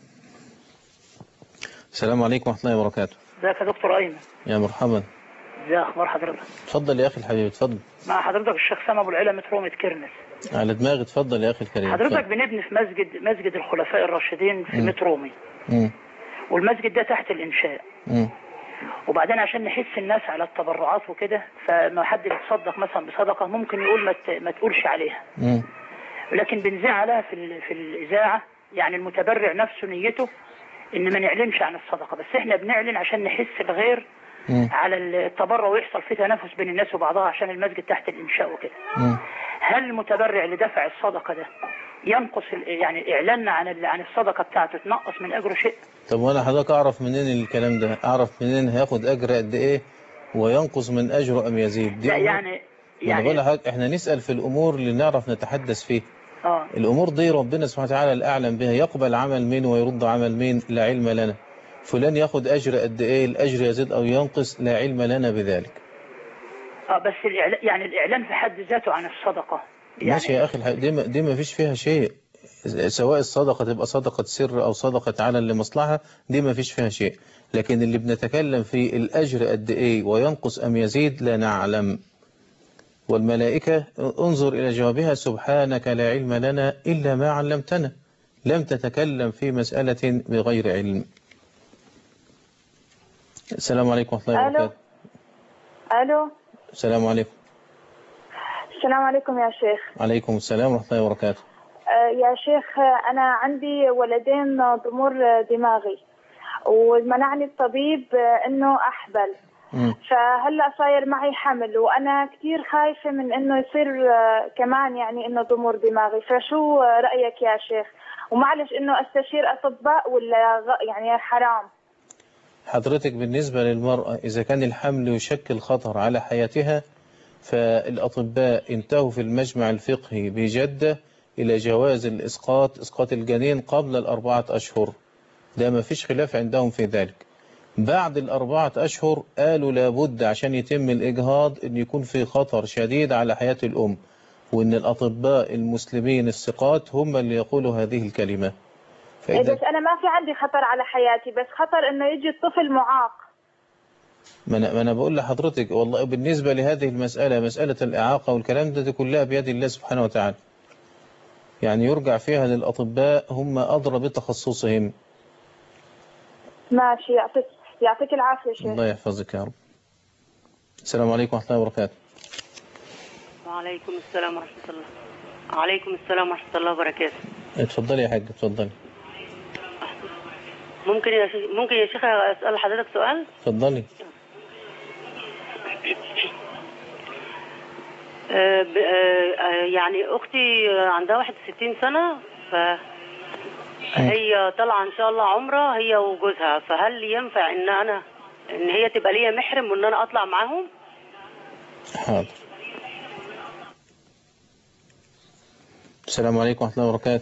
Speaker 2: السلام عليكم ورحمة الله وبركاته
Speaker 10: ازيك يا دكتور ايمن
Speaker 2: يا مرحبا
Speaker 10: ازي اخبار حضرتك
Speaker 2: اتفضل يا اخي الحبيب اتفضل
Speaker 10: مع حضرتك الشيخ سامي ابو العلا مترومة كرنس
Speaker 2: على دماغي اتفضل يا اخي الكريم
Speaker 10: حضرتك
Speaker 2: اتفضل.
Speaker 10: بنبني في مسجد مسجد الخلفاء الراشدين في
Speaker 2: مم.
Speaker 10: مترومي
Speaker 2: مم.
Speaker 10: والمسجد ده تحت الانشاء
Speaker 2: مم.
Speaker 10: وبعدين عشان نحس الناس على التبرعات وكده فما حد بيتصدق مثلا بصدقه ممكن يقول ما ت- ما تقولش عليها
Speaker 2: مم.
Speaker 10: لكن بنزعلها في ال- في الاذاعه يعني المتبرع نفسه نيته ان ما نعلنش عن الصدقه بس احنا بنعلن عشان نحس الغير
Speaker 2: مم.
Speaker 10: على التبرع ويحصل فيه تنافس بين الناس وبعضها عشان المسجد تحت الانشاء وكده
Speaker 2: مم.
Speaker 10: هل المتبرع اللي دفع الصدقه ده ينقص ال- يعني اعلاننا عن ال- عن الصدقه بتاعته تنقص من اجره شيء
Speaker 2: طب وانا حضرتك اعرف منين الكلام ده اعرف منين هياخد اجر قد ايه وينقص من اجره ام يزيد
Speaker 10: لا
Speaker 2: أمور-
Speaker 10: يعني
Speaker 2: ما أنا بقول
Speaker 10: يعني
Speaker 2: لحضرتك احنا نسأل في الامور اللي نعرف نتحدث فيه
Speaker 10: اه
Speaker 2: الامور دي ربنا سبحانه وتعالى الاعلم بها يقبل عمل مين ويرد عمل مين لا علم لنا فلان ياخد اجر قد ايه الاجر يزيد او ينقص لا علم لنا بذلك
Speaker 10: اه بس الإعلان يعني الاعلان في حد ذاته عن الصدقه يعني
Speaker 2: ماشي يا اخي الح- دي ما- دي ما فيش فيها شيء سواء الصدقة تبقى صدقة سر أو صدقة علن لمصلحة دي ما فيش فيها شيء لكن اللي بنتكلم فيه الأجر قد إيه وينقص أم يزيد لا نعلم والملائكة انظر إلى جوابها سبحانك لا علم لنا إلا ما علمتنا لم تتكلم في مسألة بغير علم السلام عليكم ورحمة الله
Speaker 3: ألو.
Speaker 2: وبركاته
Speaker 3: الو
Speaker 2: السلام عليكم
Speaker 3: السلام عليكم يا شيخ
Speaker 2: عليكم السلام ورحمة الله وبركاته
Speaker 3: آه، يا شيخ آه، انا عندي ولدين آه، ضمور آه، دماغي ومنعني الطبيب آه، انه احبل
Speaker 2: مم.
Speaker 3: فهلا صاير معي حمل وانا كثير خايفه من انه يصير آه، كمان يعني انه ضمور دماغي فشو آه، رايك يا شيخ ومعلش انه استشير اطباء ولا غ- يعني حرام
Speaker 2: حضرتك بالنسبة للمرأة إذا كان الحمل يشكل خطر على حياتها فالأطباء انتهوا في المجمع الفقهي بجدة إلى جواز الإسقاط إسقاط الجنين قبل الأربعة أشهر ده ما فيش خلاف عندهم في ذلك بعد الأربعة أشهر قالوا لابد عشان يتم الإجهاض أن يكون في خطر شديد على حياة الأم وأن الأطباء المسلمين الثقات هم اللي يقولوا هذه الكلمة
Speaker 3: إيه
Speaker 2: فإذا
Speaker 3: بس انا ما في عندي خطر على حياتي بس خطر انه يجي الطفل معاق
Speaker 2: ما أنا, ما أنا بقول لحضرتك والله بالنسبة لهذه المسألة مسألة الإعاقة والكلام ده, ده كلها بيد الله سبحانه وتعالى يعني يرجع فيها للأطباء هم أدرى بتخصصهم
Speaker 3: ماشي يعطيك يعطيك العافيه شيخ
Speaker 2: الله يحفظك يا رب السلام عليكم ورحمة الله وبركاته
Speaker 11: وعليكم السلام ورحمة الله وعليكم السلام ورحمة الله وبركاته
Speaker 2: اتفضلي يا حاج اتفضلي
Speaker 11: ممكن يا شيخ ممكن يا شيخ أسأل حضرتك سؤال
Speaker 2: اتفضلي
Speaker 11: آه، ب- آه، آه، يعني أختي عندها 61 سنة ف هي طالعة إن شاء الله عمرة هي وجوزها فهل ينفع إن أنا إن هي تبقى ليا محرم وإن أنا أطلع معاهم؟
Speaker 2: حاضر السلام عليكم ورحمة الله وبركاته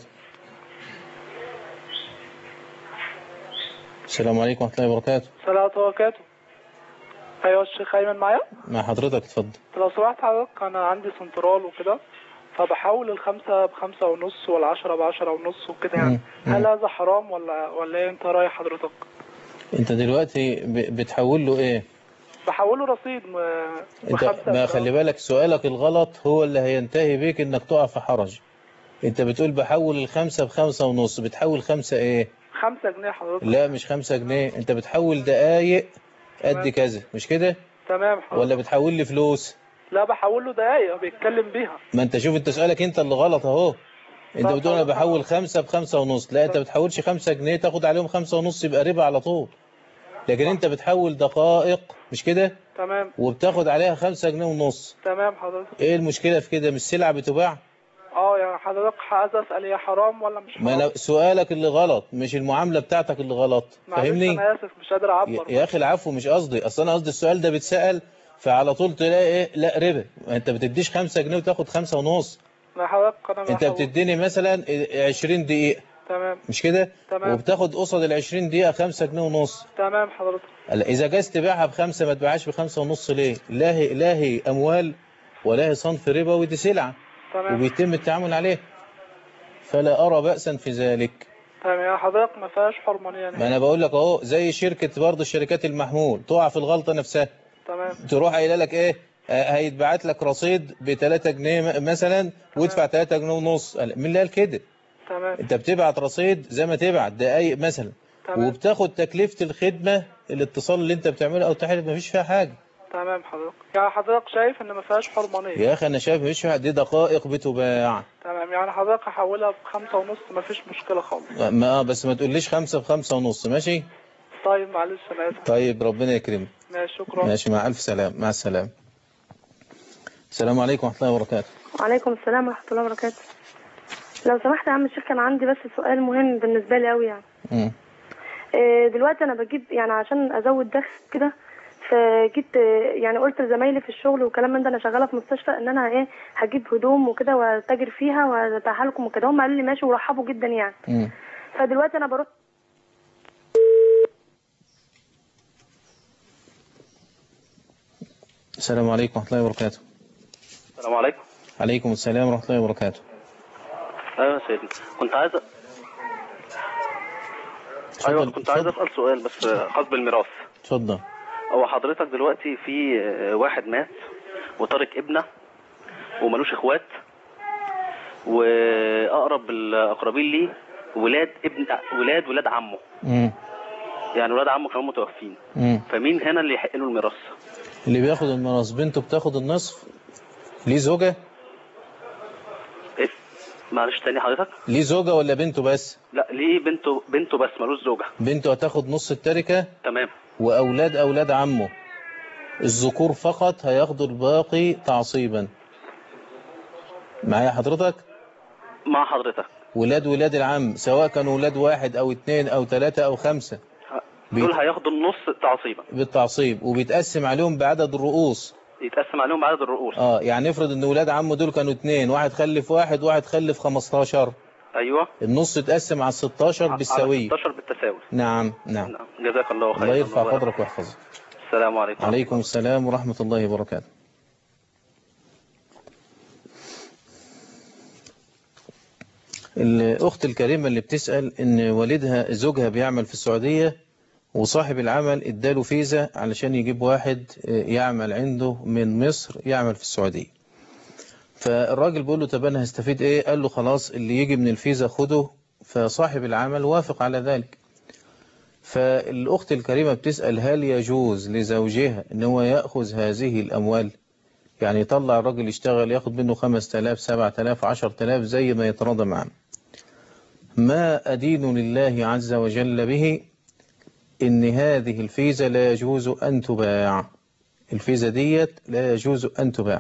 Speaker 2: السلام عليكم ورحمة الله وبركاته
Speaker 12: السلام عليكم وبركاته ايوه الشيخ ايمن معايا
Speaker 2: مع حضرتك اتفضل
Speaker 12: لو سمحت حضرتك انا عندي سنترال وكده فبحول الخمسة بخمسة ونص والعشرة بعشرة ونص وكده يعني
Speaker 2: مم.
Speaker 12: هل هذا حرام ولا ولا ايه انت رايح حضرتك
Speaker 2: انت دلوقتي ب- بتحول له ايه
Speaker 12: بحوله رصيد م-
Speaker 2: انت
Speaker 12: بخمسة
Speaker 2: ما
Speaker 12: بخ-
Speaker 2: خلي بالك سؤالك الغلط هو اللي هينتهي بيك انك تقع في حرج انت بتقول بحول الخمسة بخمسة ونص بتحول خمسة ايه
Speaker 12: خمسة جنيه حضرتك
Speaker 2: لا مش خمسة جنيه انت بتحول دقايق قد
Speaker 12: تمام.
Speaker 2: كذا مش كده
Speaker 12: تمام حضرتك
Speaker 2: ولا بتحول لي فلوس
Speaker 12: لا بحوله دقايق بيتكلم بيها
Speaker 2: ما انت شوف انت سؤالك انت اللي غلط اهو انت
Speaker 12: طب
Speaker 2: بتقول انا
Speaker 12: خلاص.
Speaker 2: بحول خمسة بخمسة ونص لا انت بتحولش خمسة جنيه تاخد عليهم خمسة ونص يبقى ربا على طول لكن انت بتحول دقائق مش كده
Speaker 12: تمام
Speaker 2: وبتاخد عليها خمسة جنيه ونص
Speaker 12: تمام حضرتك
Speaker 2: ايه المشكلة في كده مش سلعة بتباع
Speaker 12: اه يعني حضرتك عايز اسال هي حرام ولا مش
Speaker 2: ما
Speaker 12: حرام
Speaker 2: انا سؤالك اللي غلط مش المعاملة بتاعتك اللي غلط
Speaker 12: معلش
Speaker 2: فاهمني
Speaker 12: انا اسف مش قادر اعبر
Speaker 2: يا يا اخي العفو مش قصدي اصل انا قصدي السؤال ده بيتسأل فعلى طول تلاقي ايه لا ربا انت بتديش خمسة جنيه وتاخد خمسة ونص
Speaker 12: لا حضرتك انا
Speaker 2: انت
Speaker 12: بحول.
Speaker 2: بتديني مثلا 20 دقيقة
Speaker 12: تمام
Speaker 2: مش كده
Speaker 12: تمام.
Speaker 2: وبتاخد قصد ال 20 دقيقة 5 جنيه ونص
Speaker 12: تمام حضرتك
Speaker 2: هلا إذا جاز تبيعها بخمسة ما تبيعهاش بخمسة ونص ليه لا هي لا هي أموال ولا هي صنف ربا ودي سلعة
Speaker 12: تمام
Speaker 2: وبيتم التعامل عليها فلا أرى بأسا في ذلك
Speaker 12: تمام يعني حضرتك ما فيهاش حرمانية يعني
Speaker 2: ما أنا بقول لك أهو زي شركة برضه الشركات المحمول تقع في الغلطة نفسها
Speaker 12: تمام
Speaker 2: تروح قايله لك إيه آه، هيتبعت لك رصيد ب 3 جنيه م- مثلا وادفع 3 جنيه ونص قال- مين اللي قال كده
Speaker 12: تمام
Speaker 2: انت بتبعت رصيد زي ما تبعت دقايق مثلا
Speaker 12: تمام.
Speaker 2: وبتاخد تكلفة الخدمة الاتصال اللي انت بتعمله او تحلف مفيش فيها حاجة
Speaker 12: تمام حضرتك يعني حضرتك شايف ان ما فيهاش حرمانيه
Speaker 2: يا اخي انا شايف مفيش فيها حاجة. دي دقائق بتباع
Speaker 12: تمام يعني حضرتك هحولها بخمسة ونص ما فيش مشكله خالص
Speaker 2: ما آه، بس ما تقوليش خمسة بخمسة ونص ماشي
Speaker 12: طيب معلش انا اسف
Speaker 2: طيب ربنا يكرمك
Speaker 12: ماشي شكرا
Speaker 2: ماشي مع ألف سلام مع السلامة السلام عليكم ورحمة الله وبركاته
Speaker 13: وعليكم السلام ورحمة الله وبركاته لو سمحت يا عم الشيخ كان عندي بس سؤال مهم بالنسبة لي أوي يعني
Speaker 2: مم.
Speaker 13: آه، دلوقتي أنا بجيب يعني عشان أزود دخل كده فجيت آه، يعني قلت لزمايلي في الشغل وكلام من ده أنا شغالة في مستشفى إن أنا إيه هجيب هدوم وكده وأتاجر فيها وأتاحها لكم وكده هم قالوا لي ماشي ورحبوا جدا يعني
Speaker 2: مم.
Speaker 13: فدلوقتي أنا بروح
Speaker 2: السلام عليكم ورحمة الله وبركاته
Speaker 14: السلام عليكم
Speaker 2: عليكم السلام ورحمة الله وبركاته
Speaker 14: ايوه يا سيدي كنت عايز ايوه كنت عايز اسال سؤال بس خاص بالميراث
Speaker 2: اتفضل
Speaker 14: هو حضرتك دلوقتي في واحد مات وترك ابنه وملوش اخوات واقرب الاقربين ليه ولاد ابن ولاد ولاد عمه
Speaker 2: مم.
Speaker 14: يعني ولاد عمه كانوا متوفين
Speaker 2: مم.
Speaker 14: فمين هنا اللي يحق له الميراث
Speaker 2: اللي بياخد الميراث بنته بتاخد النصف ليه زوجة
Speaker 14: إيه؟ معلش تاني حضرتك
Speaker 2: ليه زوجة ولا بنته بس
Speaker 14: لا ليه بنته بنته بس ملوش زوجه
Speaker 2: بنته هتاخد نص التركة
Speaker 14: تمام
Speaker 2: وأولاد أولاد عمه الذكور فقط هياخدوا الباقي تعصيبا معايا حضرتك
Speaker 14: مع حضرتك
Speaker 2: ولاد ولاد العم سواء كانوا ولاد واحد أو اتنين أو تلاتة أو خمسة
Speaker 14: دول هياخدوا النص تعصيبا
Speaker 2: بالتعصيب وبيتقسم عليهم بعدد الرؤوس
Speaker 14: يتقسم عليهم بعدد الرؤوس
Speaker 2: اه يعني افرض ان ولاد عمه دول كانوا اتنين واحد خلف واحد واحد خلف 15
Speaker 14: ايوه
Speaker 2: النص اتقسم على 16 بالسوية
Speaker 14: على 16 بالتساوي
Speaker 2: نعم نعم
Speaker 14: جزاك الله خيرا
Speaker 2: الله يرفع قدرك ويحفظك
Speaker 14: السلام عليكم
Speaker 2: عليكم السلام ورحمة الله وبركاته الأخت الكريمة اللي بتسأل إن والدها زوجها بيعمل في السعودية وصاحب العمل اداله فيزا علشان يجيب واحد يعمل عنده من مصر يعمل في السعودية فالراجل بيقول له طب أنا هستفيد إيه قال له خلاص اللي يجي من الفيزا خده فصاحب العمل وافق على ذلك فالأخت الكريمة بتسأل هل يجوز لزوجها ان هو يأخذ هذه الأموال يعني يطلع الراجل يشتغل ياخد منه 5000 7000 10000 زي ما يتراضى معاه ما أدين لله عز وجل به إن هذه الفيزا لا يجوز أن تباع الفيزا ديت لا يجوز أن تباع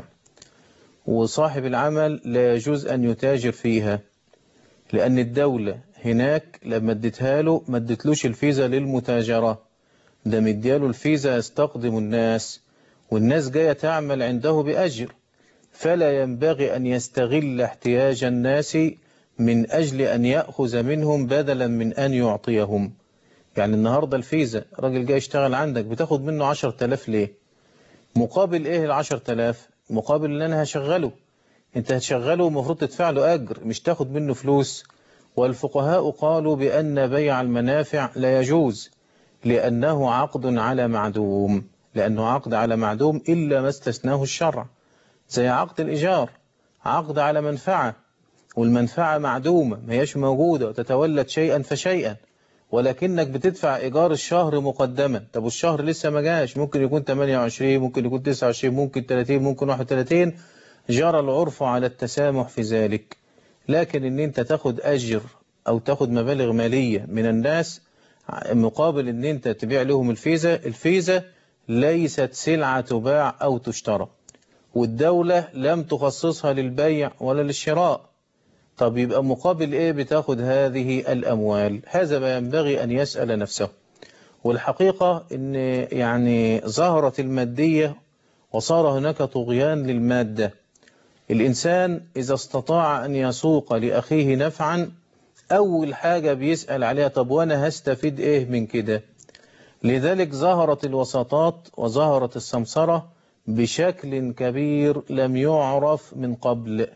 Speaker 2: وصاحب العمل لا يجوز أن يتاجر فيها لأن الدولة هناك لما اديتها له ما اديتلوش الفيزا للمتاجرة ده مدياله الفيزا يستقدم الناس والناس جاية تعمل عنده بأجر فلا ينبغي أن يستغل احتياج الناس من أجل أن يأخذ منهم بدلا من أن يعطيهم يعني النهاردة الفيزا راجل جاي يشتغل عندك بتاخد منه عشر تلاف ليه مقابل ايه العشر تلاف مقابل ان انا هشغله انت هتشغله ومفروض تدفع له اجر مش تاخد منه فلوس والفقهاء قالوا بأن بيع المنافع لا يجوز لأنه عقد على معدوم لأنه عقد على معدوم إلا ما استثناه الشرع زي عقد الإيجار عقد على منفعة والمنفعة معدومة ما هيش موجودة وتتولد شيئا فشيئا ولكنك بتدفع إيجار الشهر مقدما طب والشهر لسه ما جاش ممكن يكون 28 ممكن يكون 29 ممكن 30 ممكن 31 جرى العرف على التسامح في ذلك لكن ان انت تاخد اجر او تاخد مبالغ مالية من الناس مقابل ان انت تبيع لهم الفيزا الفيزا ليست سلعة تباع او تشترى والدولة لم تخصصها للبيع ولا للشراء طب يبقى مقابل ايه بتاخد هذه الاموال هذا ما ينبغي ان يسأل نفسه والحقيقة ان يعني ظهرت المادية وصار هناك طغيان للمادة الإنسان إذا استطاع أن يسوق لأخيه نفعا أول حاجة بيسأل عليها طب وأنا هستفيد إيه من كده لذلك ظهرت الوساطات وظهرت السمسرة بشكل كبير لم يعرف من قبل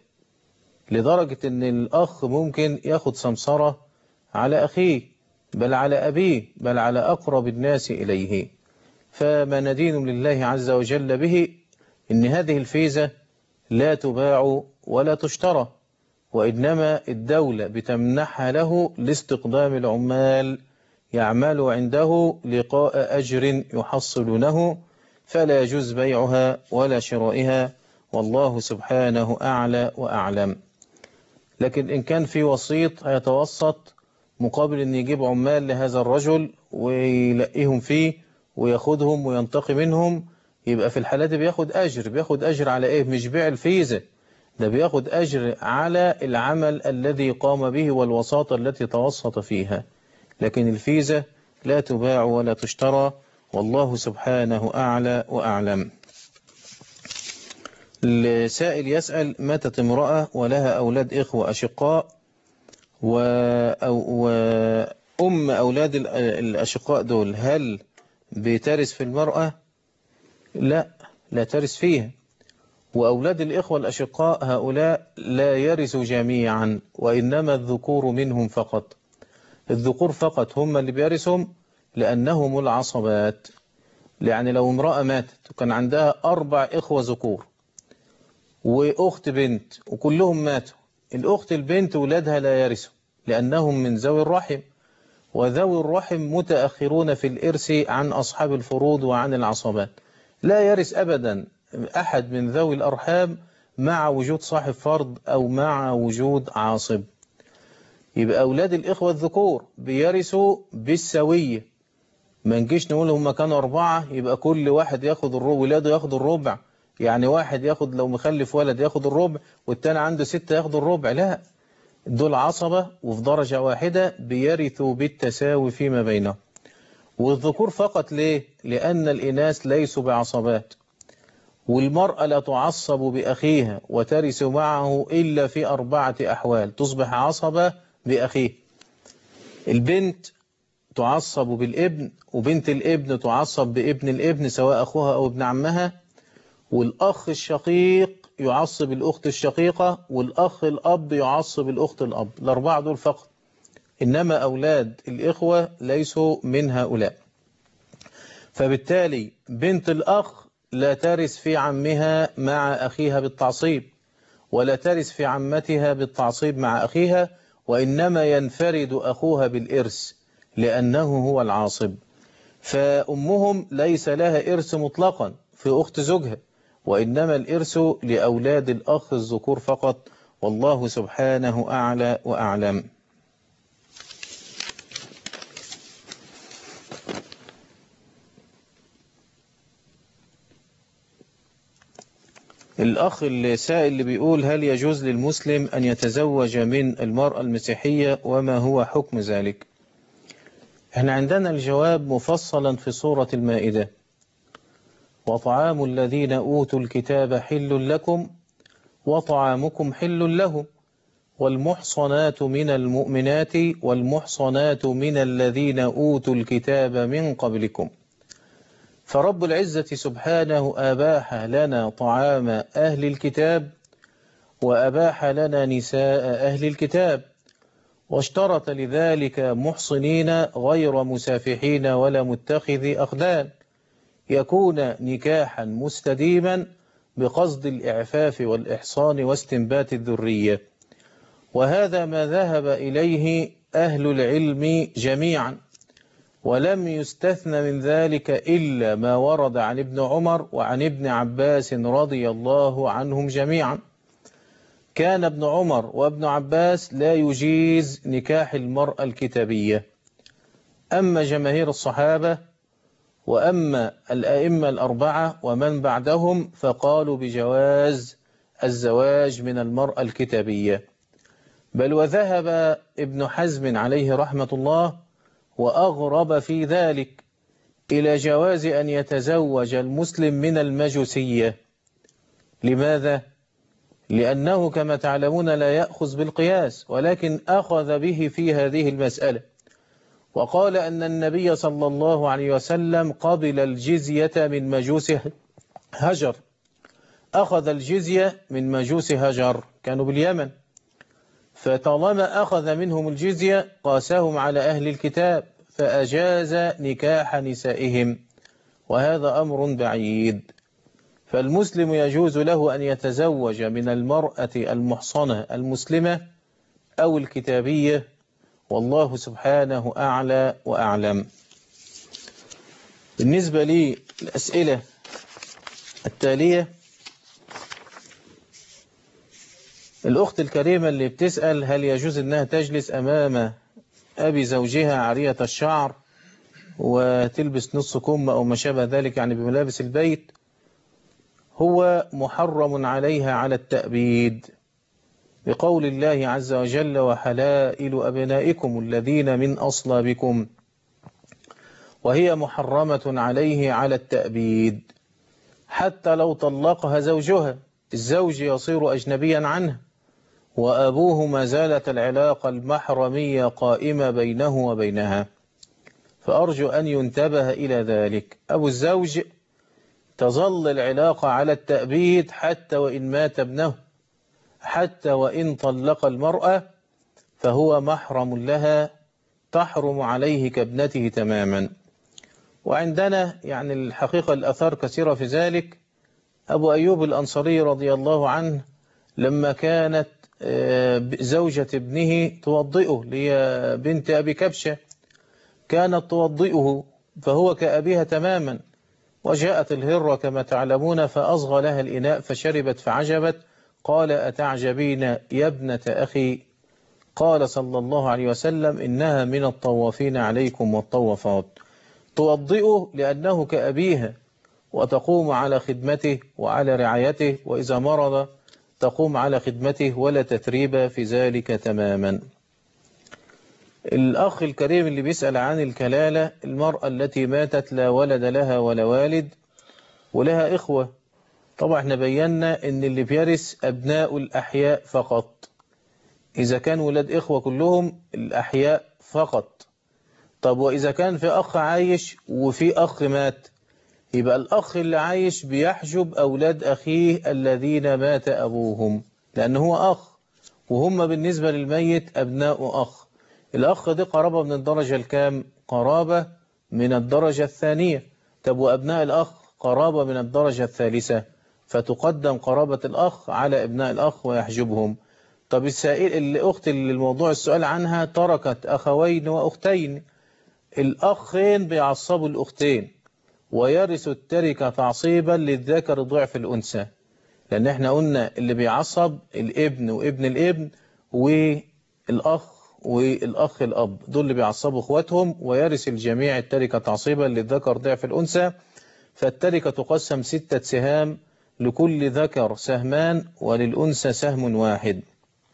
Speaker 2: لدرجة أن الأخ ممكن ياخد سمسرة على أخيه بل على أبيه بل على أقرب الناس إليه فما ندين لله عز وجل به إن هذه الفيزة لا تباع ولا تشترى وإنما الدولة بتمنحها له لاستقدام العمال يعمل عنده لقاء أجر يحصلونه فلا يجوز بيعها ولا شرائها والله سبحانه أعلى وأعلم لكن إن كان في وسيط هيتوسط مقابل أن يجيب عمال لهذا الرجل ويلقيهم فيه وياخدهم وينتقي منهم يبقى في الحالات دي بياخد أجر بياخد أجر على إيه مش بيع الفيزة ده بياخد أجر على العمل الذي قام به والوساطة التي توسط فيها لكن الفيزة لا تباع ولا تشترى والله سبحانه أعلى وأعلم السائل يسأل ماتت امرأة ولها أولاد إخوة أشقاء وأم أولاد الأشقاء دول هل بترث في المرأة لا لا ترث فيها وأولاد الإخوة الأشقاء هؤلاء لا يرثوا جميعا وإنما الذكور منهم فقط الذكور فقط هم اللي بيرثهم لأنهم العصبات يعني لو امرأة ماتت وكان عندها أربع إخوة ذكور وأخت بنت وكلهم ماتوا الأخت البنت ولادها لا يرثوا لأنهم من ذوي الرحم وذوي الرحم متأخرون في الإرث عن أصحاب الفروض وعن العصبات لا يرث أبدا أحد من ذوي الأرحام مع وجود صاحب فرض أو مع وجود عاصب يبقى أولاد الإخوة الذكور بيرثوا بالسوية ما نجيش نقول هم كانوا أربعة يبقى كل واحد ياخد الربع ولاده ياخد الربع يعني واحد ياخد لو مخلف ولد ياخد الربع والتاني عنده ستة ياخد الربع لا دول عصبة وفي درجة واحدة بيرثوا بالتساوي فيما بينهم والذكور فقط ليه؟ لأن الإناث ليسوا بعصبات والمرأة لا تعصب بأخيها وترث معه إلا في أربعة أحوال تصبح عصبة بأخيه البنت تعصب بالابن وبنت الابن تعصب بابن الابن سواء أخوها أو ابن عمها والأخ الشقيق يعصب الأخت الشقيقة والأخ الأب يعصب الأخت الأب الأربعة دول فقط إنما أولاد الإخوة ليسوا من هؤلاء فبالتالي بنت الأخ لا ترث في عمها مع أخيها بالتعصيب ولا ترث في عمتها بالتعصيب مع أخيها وإنما ينفرد أخوها بالإرث لأنه هو العاصب فأمهم ليس لها إرث مطلقا في أخت زوجها وإنما الإرث لأولاد الأخ الذكور فقط والله سبحانه أعلى وأعلم الأخ السائل اللي بيقول هل يجوز للمسلم أن يتزوج من المرأة المسيحية وما هو حكم ذلك احنا عندنا الجواب مفصلا في سورة المائدة وطعام الذين أوتوا الكتاب حل لكم وطعامكم حل لهم والمحصنات من المؤمنات والمحصنات من الذين أوتوا الكتاب من قبلكم فرب العزة سبحانه أباح لنا طعام أهل الكتاب وأباح لنا نساء أهل الكتاب واشترط لذلك محصنين غير مسافحين ولا متخذي أخدان يكون نكاحا مستديما بقصد الإعفاف والإحصان واستنبات الذرية وهذا ما ذهب إليه أهل العلم جميعا ولم يستثنى من ذلك إلا ما ورد عن ابن عمر وعن ابن عباس رضي الله عنهم جميعا كان ابن عمر وابن عباس لا يجيز نكاح المرأة الكتابية أما جماهير الصحابة وأما الأئمة الأربعة ومن بعدهم فقالوا بجواز الزواج من المرأة الكتابية بل وذهب ابن حزم عليه رحمة الله وأغرب في ذلك إلى جواز أن يتزوج المسلم من المجوسية لماذا؟ لأنه كما تعلمون لا يأخذ بالقياس ولكن أخذ به في هذه المسألة وقال أن النبي صلى الله عليه وسلم قبل الجزية من مجوس هجر أخذ الجزية من مجوس هجر كانوا باليمن فطالما أخذ منهم الجزية قاسهم على أهل الكتاب فأجاز نكاح نسائهم وهذا أمر بعيد فالمسلم يجوز له أن يتزوج من المرأة المحصنة المسلمة أو الكتابية والله سبحانه أعلى وأعلم بالنسبة لي الأسئلة التالية الأخت الكريمة اللي بتسأل هل يجوز أنها تجلس أمام أبي زوجها عارية الشعر وتلبس نص كم أو ما شابه ذلك يعني بملابس البيت هو محرم عليها على التأبيد بقول الله عز وجل وحلائل أبنائكم الذين من أصلابكم وهي محرمة عليه على التأبيد حتى لو طلقها زوجها الزوج يصير أجنبيا عنه وأبوه ما زالت العلاقة المحرمية قائمة بينه وبينها فأرجو أن ينتبه إلى ذلك أبو الزوج تظل العلاقة على التأبيد حتى وإن مات ابنه حتى وإن طلق المرأة فهو محرم لها تحرم عليه كابنته تماما وعندنا يعني الحقيقة الأثار كثيرة في ذلك أبو أيوب الأنصاري رضي الله عنه لما كانت زوجة ابنه توضئه لي بنت أبي كبشة كانت توضئه فهو كأبيها تماما وجاءت الهرة كما تعلمون فأصغى لها الإناء فشربت فعجبت قال أتعجبين يا ابنة أخي قال صلى الله عليه وسلم إنها من الطوافين عليكم والطوافات توضئه لأنه كأبيها وتقوم على خدمته وعلى رعايته وإذا مرض تقوم على خدمته ولا تتريب في ذلك تماما الأخ الكريم اللي بيسأل عن الكلالة المرأة التي ماتت لا ولد لها ولا والد ولها إخوة طبعا احنا بينا ان اللي بيرث أبناء الأحياء فقط إذا كان ولاد إخوة كلهم الأحياء فقط طب وإذا كان في أخ عايش وفي أخ مات يبقى الأخ اللي عايش بيحجب أولاد أخيه الذين مات أبوهم لأنه هو أخ وهم بالنسبة للميت أبناء أخ الأخ دي قرابة من الدرجة الكام قرابة من الدرجة الثانية طب وأبناء الأخ قرابة من الدرجة الثالثة فتقدم قرابة الأخ على ابناء الأخ ويحجبهم طب السائل الأخت اللي الموضوع السؤال عنها تركت أخوين وأختين الأخين بيعصبوا الأختين ويرثوا التركة تعصيبا للذكر ضعف الأنثى لأن احنا قلنا اللي بيعصب الابن وابن الابن والأخ والأخ الأب دول اللي بيعصبوا اخواتهم ويرث الجميع التركة تعصيبا للذكر ضعف الأنثى فالتركة تقسم ستة سهام لكل ذكر سهمان وللأنثى سهم واحد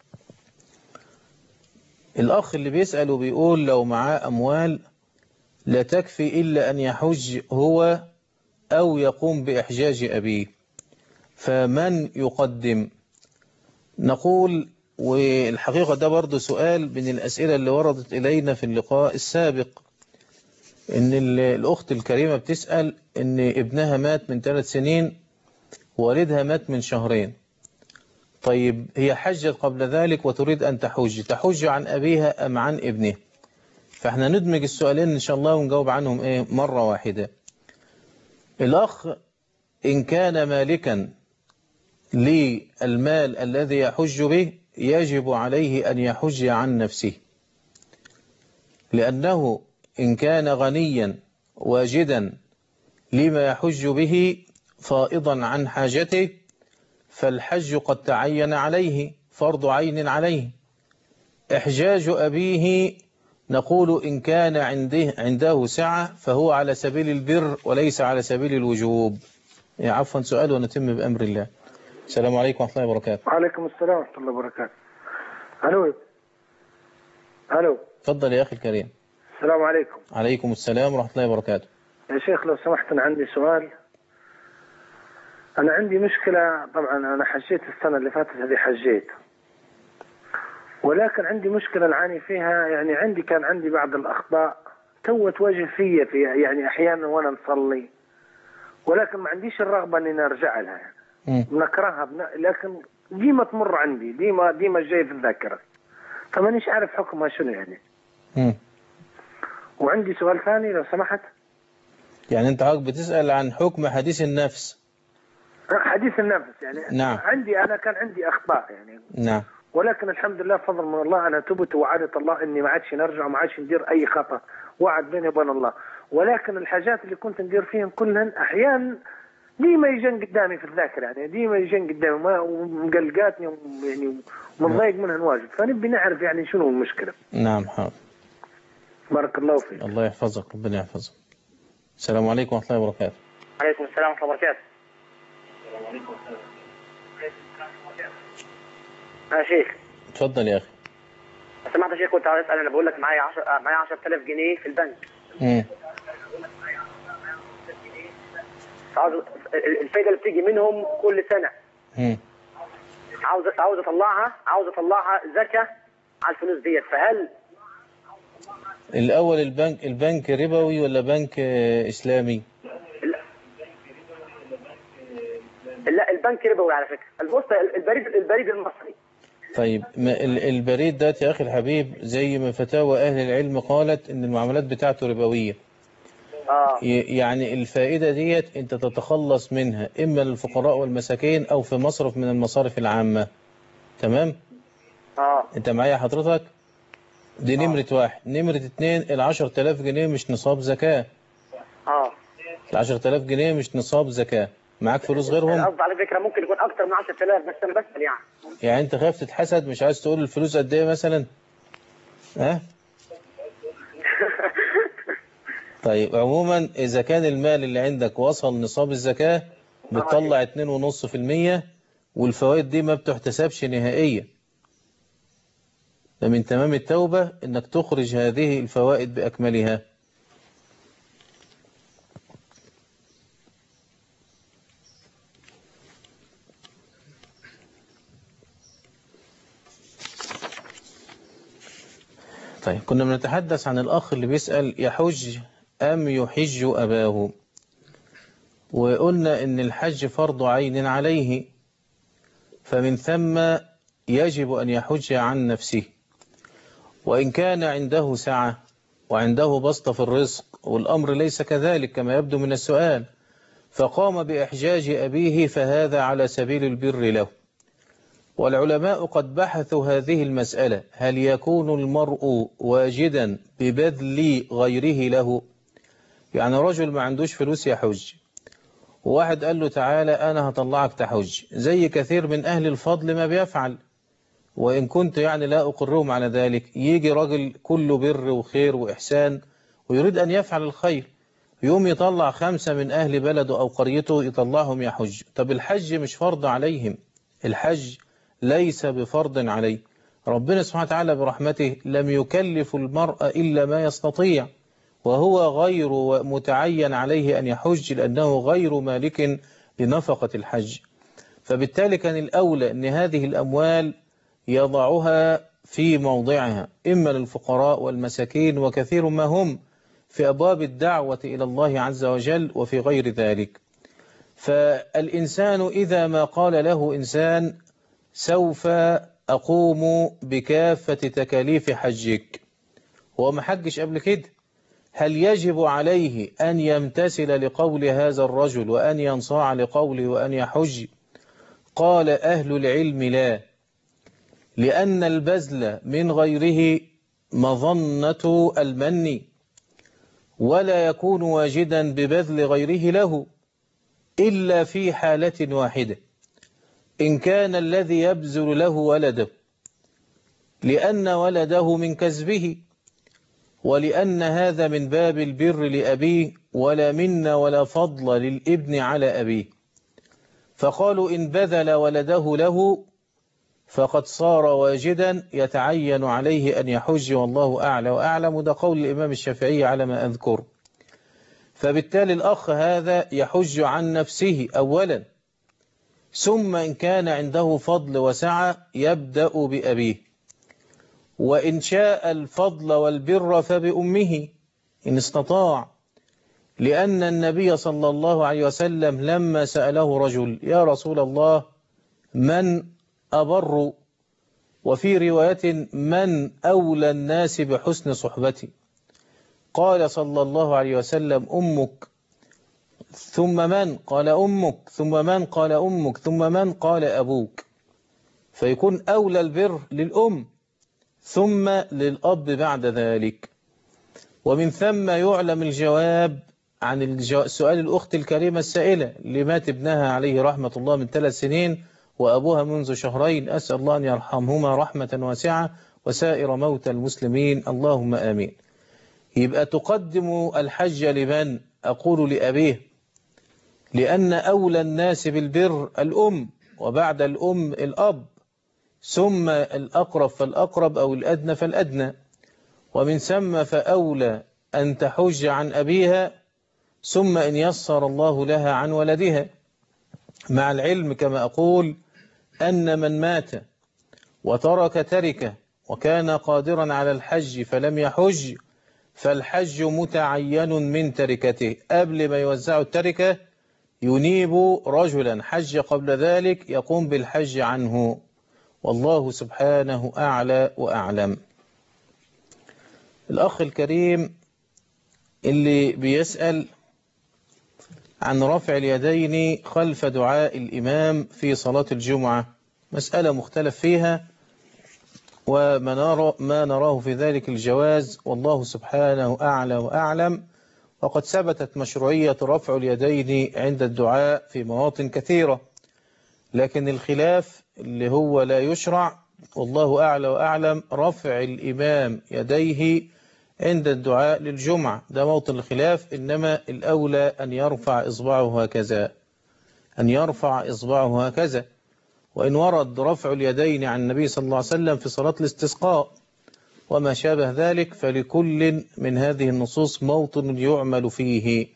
Speaker 2: الأخ اللي بيسأل وبيقول لو معاه أموال لا تكفي إلا أن يحج هو أو يقوم بإحجاج أبيه فمن يقدم نقول والحقيقة ده برضو سؤال من الأسئلة اللي وردت إلينا في اللقاء السابق إن الأخت الكريمة بتسأل إن ابنها مات من ثلاث سنين والدها مات من شهرين طيب هي حجت قبل ذلك وتريد أن تحج تحج عن أبيها أم عن ابنه فاحنا ندمج السؤالين إن شاء الله ونجاوب عنهم إيه مرة واحدة الأخ إن كان مالكا للمال الذي يحج به يجب عليه أن يحج عن نفسه لأنه إن كان غنيا واجدا لما يحج به فائضا عن حاجته فالحج قد تعين عليه فرض عين عليه إحجاج أبيه نقول إن كان عنده, عنده سعة فهو على سبيل البر وليس على سبيل الوجوب عفوا سؤال ونتم بأمر الله السلام عليكم ورحمة الله وبركاته
Speaker 15: وعليكم السلام ورحمة الله وبركاته ألو ألو
Speaker 2: تفضل يا أخي الكريم
Speaker 15: السلام عليكم
Speaker 2: عليكم السلام ورحمة الله وبركاته
Speaker 15: يا شيخ لو سمحت أنا عندي سؤال أنا عندي مشكلة طبعا أنا حجيت السنة اللي فاتت هذه حجيت ولكن عندي مشكلة نعاني فيها يعني عندي كان عندي بعض الأخطاء توت وجه فيا في يعني أحيانا وأنا نصلي ولكن ما عنديش الرغبة إني أرجع لها بنكرهها بن... لكن ديما تمر عندي ديما ديما جاي في الذاكرة فمانيش عارف حكمها شنو يعني
Speaker 2: مم.
Speaker 15: وعندي سؤال ثاني لو سمحت
Speaker 2: يعني أنت حضرتك بتسأل عن حكم حديث النفس
Speaker 15: حديث النفس يعني
Speaker 2: نعم.
Speaker 15: عندي أنا كان عندي أخطاء يعني
Speaker 2: نعم
Speaker 15: ولكن الحمد لله فضل من الله انا تبت ووعدت الله اني ما عادش نرجع وما عادش ندير اي خطا وعد بيني وبين الله ولكن الحاجات اللي كنت ندير فيهم كلهن احيانا ديما يجن قدامي في الذاكره يعني ديما يجن قدامي ما- ومقلقاتني وم- يعني ومتضايق منها واجد فنبي نعرف يعني شنو المشكله
Speaker 2: نعم حاضر
Speaker 15: بارك الله فيك
Speaker 2: الله يحفظك ربنا يحفظك السلام عليكم ورحمة الله وبركاته
Speaker 16: عليكم السلام ورحمة الله وبركاته. يا شيخ
Speaker 2: اتفضل يا أخي
Speaker 16: سمعت يا شيخ كنت عايز اسال انا بقول لك معايا 10 معايا 10000 جنيه في البنك
Speaker 2: مم.
Speaker 16: عاوز ال- الفايده اللي بتيجي منهم كل سنه
Speaker 2: مم.
Speaker 16: عاوز عاوز اطلعها عاوز اطلعها زكاه على الفلوس ديت فهل
Speaker 2: الأول البنك البنك ربوي ولا بنك آه، إسلامي
Speaker 16: لا البنك ربوي على فكره بص البريد البريد المصري
Speaker 2: طيب ما ال- البريد ده يا أخي الحبيب زي ما فتاوى أهل العلم قالت إن المعاملات بتاعته ربوية
Speaker 16: اه
Speaker 2: ي- يعني الفائدة ديت أنت تتخلص منها إما للفقراء والمساكين أو في مصرف من المصارف العامة تمام
Speaker 16: اه
Speaker 2: أنت معايا حضرتك دي نمرة واحد نمرة اتنين العشر تلاف جنيه مش نصاب زكاة
Speaker 16: اه
Speaker 2: العشر تلاف جنيه مش نصاب زكاة معاك فلوس غيرهم
Speaker 16: قصدي على فكره ممكن يكون اكتر من 10000 بس انا بسال يعني
Speaker 2: يعني انت خايف تتحسد مش عايز تقول الفلوس قد ايه مثلا ها طيب عموما اذا كان المال اللي عندك وصل نصاب الزكاة بتطلع 2.5% والفوائد دي ما بتحتسبش نهائيا ده من تمام التوبة انك تخرج هذه الفوائد باكملها طيب كنا بنتحدث عن الأخ اللي بيسأل يحج أم يحج أباه وقلنا إن الحج فرض عين عليه فمن ثم يجب أن يحج عن نفسه وإن كان عنده سعة وعنده بسط في الرزق والأمر ليس كذلك كما يبدو من السؤال فقام بإحجاج أبيه فهذا على سبيل البر له والعلماء قد بحثوا هذه المسألة هل يكون المرء واجدا ببذل غيره له يعني رجل ما عندوش فلوس يحج وواحد قال له تعالى أنا هطلعك تحج زي كثير من أهل الفضل ما بيفعل وإن كنت يعني لا أقرهم على ذلك يجي راجل كله بر وخير وإحسان ويريد أن يفعل الخير يوم يطلع خمسة من أهل بلده أو قريته يطلعهم يحج طب الحج مش فرض عليهم الحج ليس بفرض عليه ربنا سبحانه وتعالى برحمته لم يكلف المرء إلا ما يستطيع وهو غير متعين عليه أن يحج لأنه غير مالك لنفقة الحج فبالتالي كان الأولى أن هذه الأموال يضعها في موضعها إما للفقراء والمساكين وكثير ما هم في أبواب الدعوة إلى الله عز وجل وفي غير ذلك فالإنسان إذا ما قال له إنسان سوف أقوم بكافة تكاليف حجك هو ما حجش قبل كده هل يجب عليه أن يمتثل لقول هذا الرجل وأن ينصاع لقوله وأن يحج قال أهل العلم لا لأن البذل من غيره مظنة المن ولا يكون واجدا ببذل غيره له إلا في حالة واحدة إن كان الذي يبذل له ولده لأن ولده من كسبه ولأن هذا من باب البر لأبيه ولا منا ولا فضل للابن على أبيه فقالوا إن بذل ولده له فقد صار واجدا يتعين عليه أن يحج والله أعلى وأعلم ده قول الإمام الشافعي على ما أذكر فبالتالي الأخ هذا يحج عن نفسه أولا ثم إن كان عنده فضل وسعة يبدأ بأبيه وإن شاء الفضل والبر فبأمه إن استطاع لأن النبي صلى الله عليه وسلم لما سأله رجل يا رسول الله من أبر وفي رواية من أولى الناس بحسن صحبتي قال صلى الله عليه وسلم أمك ثم من قال أمك ثم من قال أمك ثم من قال أبوك فيكون أولى البر للأم ثم للأب بعد ذلك ومن ثم يعلم الجواب عن الجو... سؤال الأخت الكريمة السائلة اللي مات ابنها عليه رحمة الله من ثلاث سنين وأبوها منذ شهرين أسأل الله أن يرحمهما رحمة واسعة وسائر موتى المسلمين اللهم آمين يبقى تقدم الحج لمن أقول لأبيه لأن أولى الناس بالبر الأم وبعد الأم الأب ثم الأقرب فالأقرب أو الأدنى فالأدنى ومن ثم فأولى أن تحج عن أبيها ثم إن يسر الله لها عن ولدها مع العلم كما أقول أن من مات وترك تركه وكان قادرا على الحج فلم يحج فالحج متعين من تركته قبل ما يوزعوا التركة ينيب رجلا حج قبل ذلك يقوم بالحج عنه والله سبحانه أعلى وأعلم الأخ الكريم اللي بيسأل عن رفع اليدين خلف دعاء الإمام في صلاة الجمعة مسألة مختلف فيها وما نرى ما نراه في ذلك الجواز والله سبحانه أعلى وأعلم وقد ثبتت مشروعية رفع اليدين عند الدعاء في مواطن كثيرة لكن الخلاف اللي هو لا يشرع والله أعلى وأعلم رفع الإمام يديه عند الدعاء للجمعة ده موطن الخلاف إنما الأولى أن يرفع إصبعه هكذا أن يرفع إصبعه هكذا وإن ورد رفع اليدين عن النبي صلى الله عليه وسلم في صلاة الاستسقاء وما شابه ذلك فلكل من هذه النصوص موطن يعمل فيه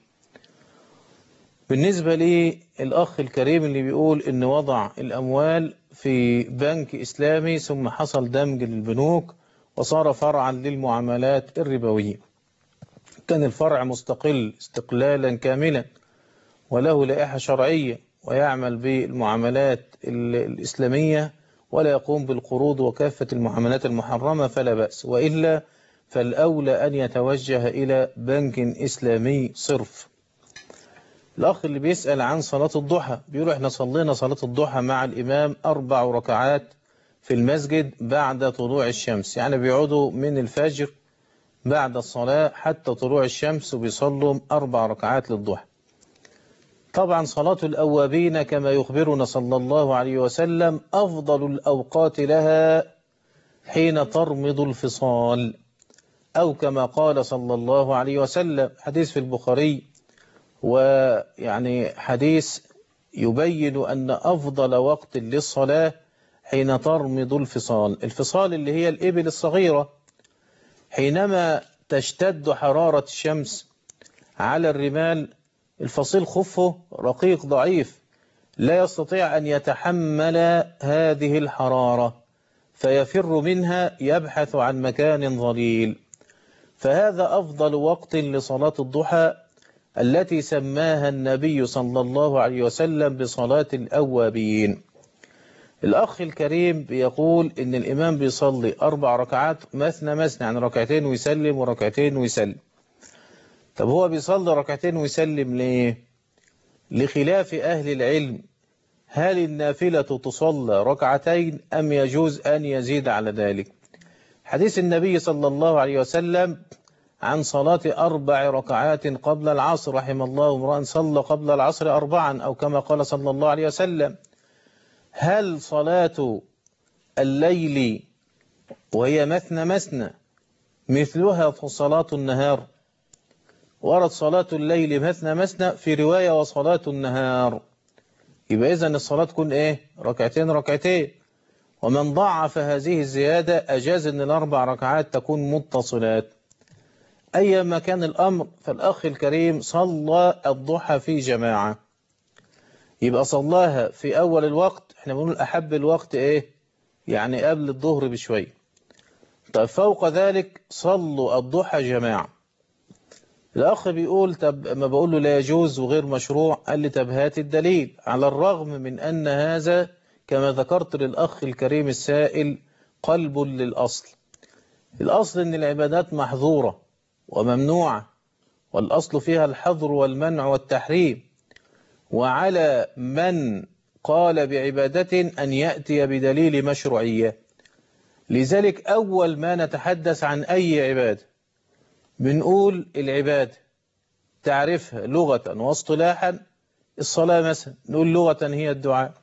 Speaker 2: بالنسبة للأخ الكريم اللي بيقول إن وضع الأموال في بنك إسلامي ثم حصل دمج للبنوك وصار فرعا للمعاملات الربوية كان الفرع مستقل استقلالا كاملا وله لائحة شرعية ويعمل بالمعاملات الإسلامية ولا يقوم بالقروض وكافة المعاملات المحرمة فلا بأس وإلا فالأولى أن يتوجه إلى بنك إسلامي صرف الأخ اللي بيسأل عن صلاة الضحى بيقول احنا صلينا صلاة الضحى مع الإمام أربع ركعات في المسجد بعد طلوع الشمس يعني بيقعدوا من الفجر بعد الصلاة حتى طلوع الشمس وبيصلوا أربع ركعات للضحى طبعا صلاة الأوابين كما يخبرنا صلى الله عليه وسلم أفضل الأوقات لها حين ترمض الفصال أو كما قال صلى الله عليه وسلم حديث في البخاري ويعني حديث يبين أن أفضل وقت للصلاة حين ترمض الفصال الفصال اللي هي الإبل الصغيرة حينما تشتد حرارة الشمس على الرمال الفصيل خفه رقيق ضعيف لا يستطيع أن يتحمل هذه الحرارة فيفر منها يبحث عن مكان ظليل فهذا أفضل وقت لصلاة الضحى التي سماها النبي صلى الله عليه وسلم بصلاة الأوابين الأخ الكريم بيقول إن الإمام بيصلي أربع ركعات مثنى مثنى يعني ركعتين ويسلم وركعتين ويسلم طب هو بيصلي ركعتين ويسلم ليه لخلاف أهل العلم هل النافلة تصلى ركعتين أم يجوز أن يزيد على ذلك حديث النبي صلى الله عليه وسلم عن صلاة أربع ركعات قبل العصر رحم الله امرأ صلى قبل العصر أربعا أو كما قال صلى الله عليه وسلم هل صلاة الليل وهي مثنى مثنى مثلها صلاة النهار ورد صلاة الليل مثنى مثنى في رواية وصلاة النهار يبقى إذن الصلاة تكون إيه ركعتين ركعتين ومن ضعف هذه الزيادة أجاز أن الأربع ركعات تكون متصلات أيما كان الأمر فالأخ الكريم صلى الضحى في جماعة يبقى صلاها في أول الوقت احنا بنقول أحب الوقت إيه يعني قبل الظهر بشوية طب فوق ذلك صلوا الضحى جماعة الأخ بيقول طب ما بقول له لا يجوز وغير مشروع قال لي طب هات الدليل على الرغم من أن هذا كما ذكرت للأخ الكريم السائل قلب للأصل الأصل أن العبادات محظورة وممنوعة والأصل فيها الحظر والمنع والتحريم وعلى من قال بعبادة أن يأتي بدليل مشروعية لذلك أول ما نتحدث عن أي عبادة بنقول العبادة تعرفها لغة واصطلاحا الصلاة مثلا نقول لغة هي الدعاء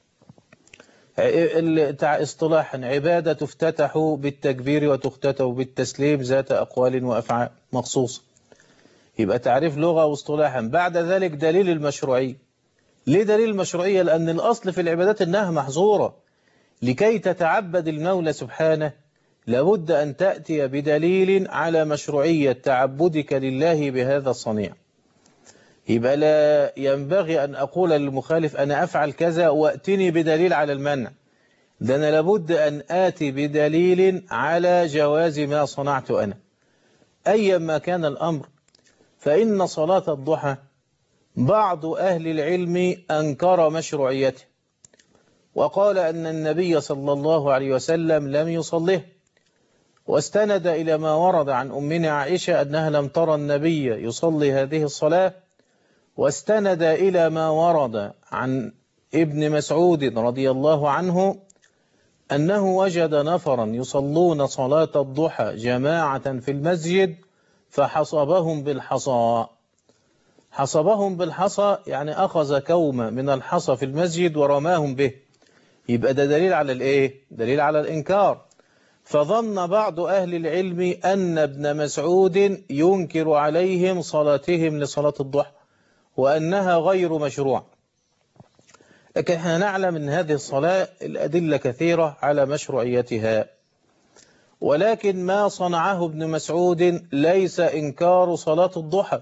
Speaker 2: اصطلاحا عبادة تفتتح بالتكبير وتختتم بالتسليم ذات أقوال وأفعال مخصوصة يبقى تعريف لغة واصطلاحا بعد ذلك دليل المشروعية ليه دليل المشروعية لأن الأصل في العبادات أنها محظورة لكي تتعبد المولى سبحانه لابد أن تأتي بدليل على مشروعية تعبدك لله بهذا الصنيع يبقى لا ينبغي أن أقول للمخالف أنا أفعل كذا وأتني بدليل على المنع ده أنا لابد أن آتي بدليل على جواز ما صنعت أنا أيما كان الأمر فإن صلاة الضحى بعض أهل العلم أنكر مشروعيته وقال أن النبي صلى الله عليه وسلم لم يصله واستند إلى ما ورد عن أمنا عائشة أنها لم ترى النبي يصلي هذه الصلاة واستند إلى ما ورد عن ابن مسعود رضي الله عنه أنه وجد نفرا يصلون صلاة الضحى جماعة في المسجد فحصبهم بالحصى حصبهم بالحصى يعني أخذ كوم من الحصى في المسجد ورماهم به يبقى ده دليل على الإيه؟ دليل على الإنكار فظن بعض أهل العلم أن ابن مسعود ينكر عليهم صلاتهم لصلاة الضحى وأنها غير مشروع لكن احنا نعلم أن هذه الصلاة الأدلة كثيرة على مشروعيتها ولكن ما صنعه ابن مسعود ليس إنكار صلاة الضحى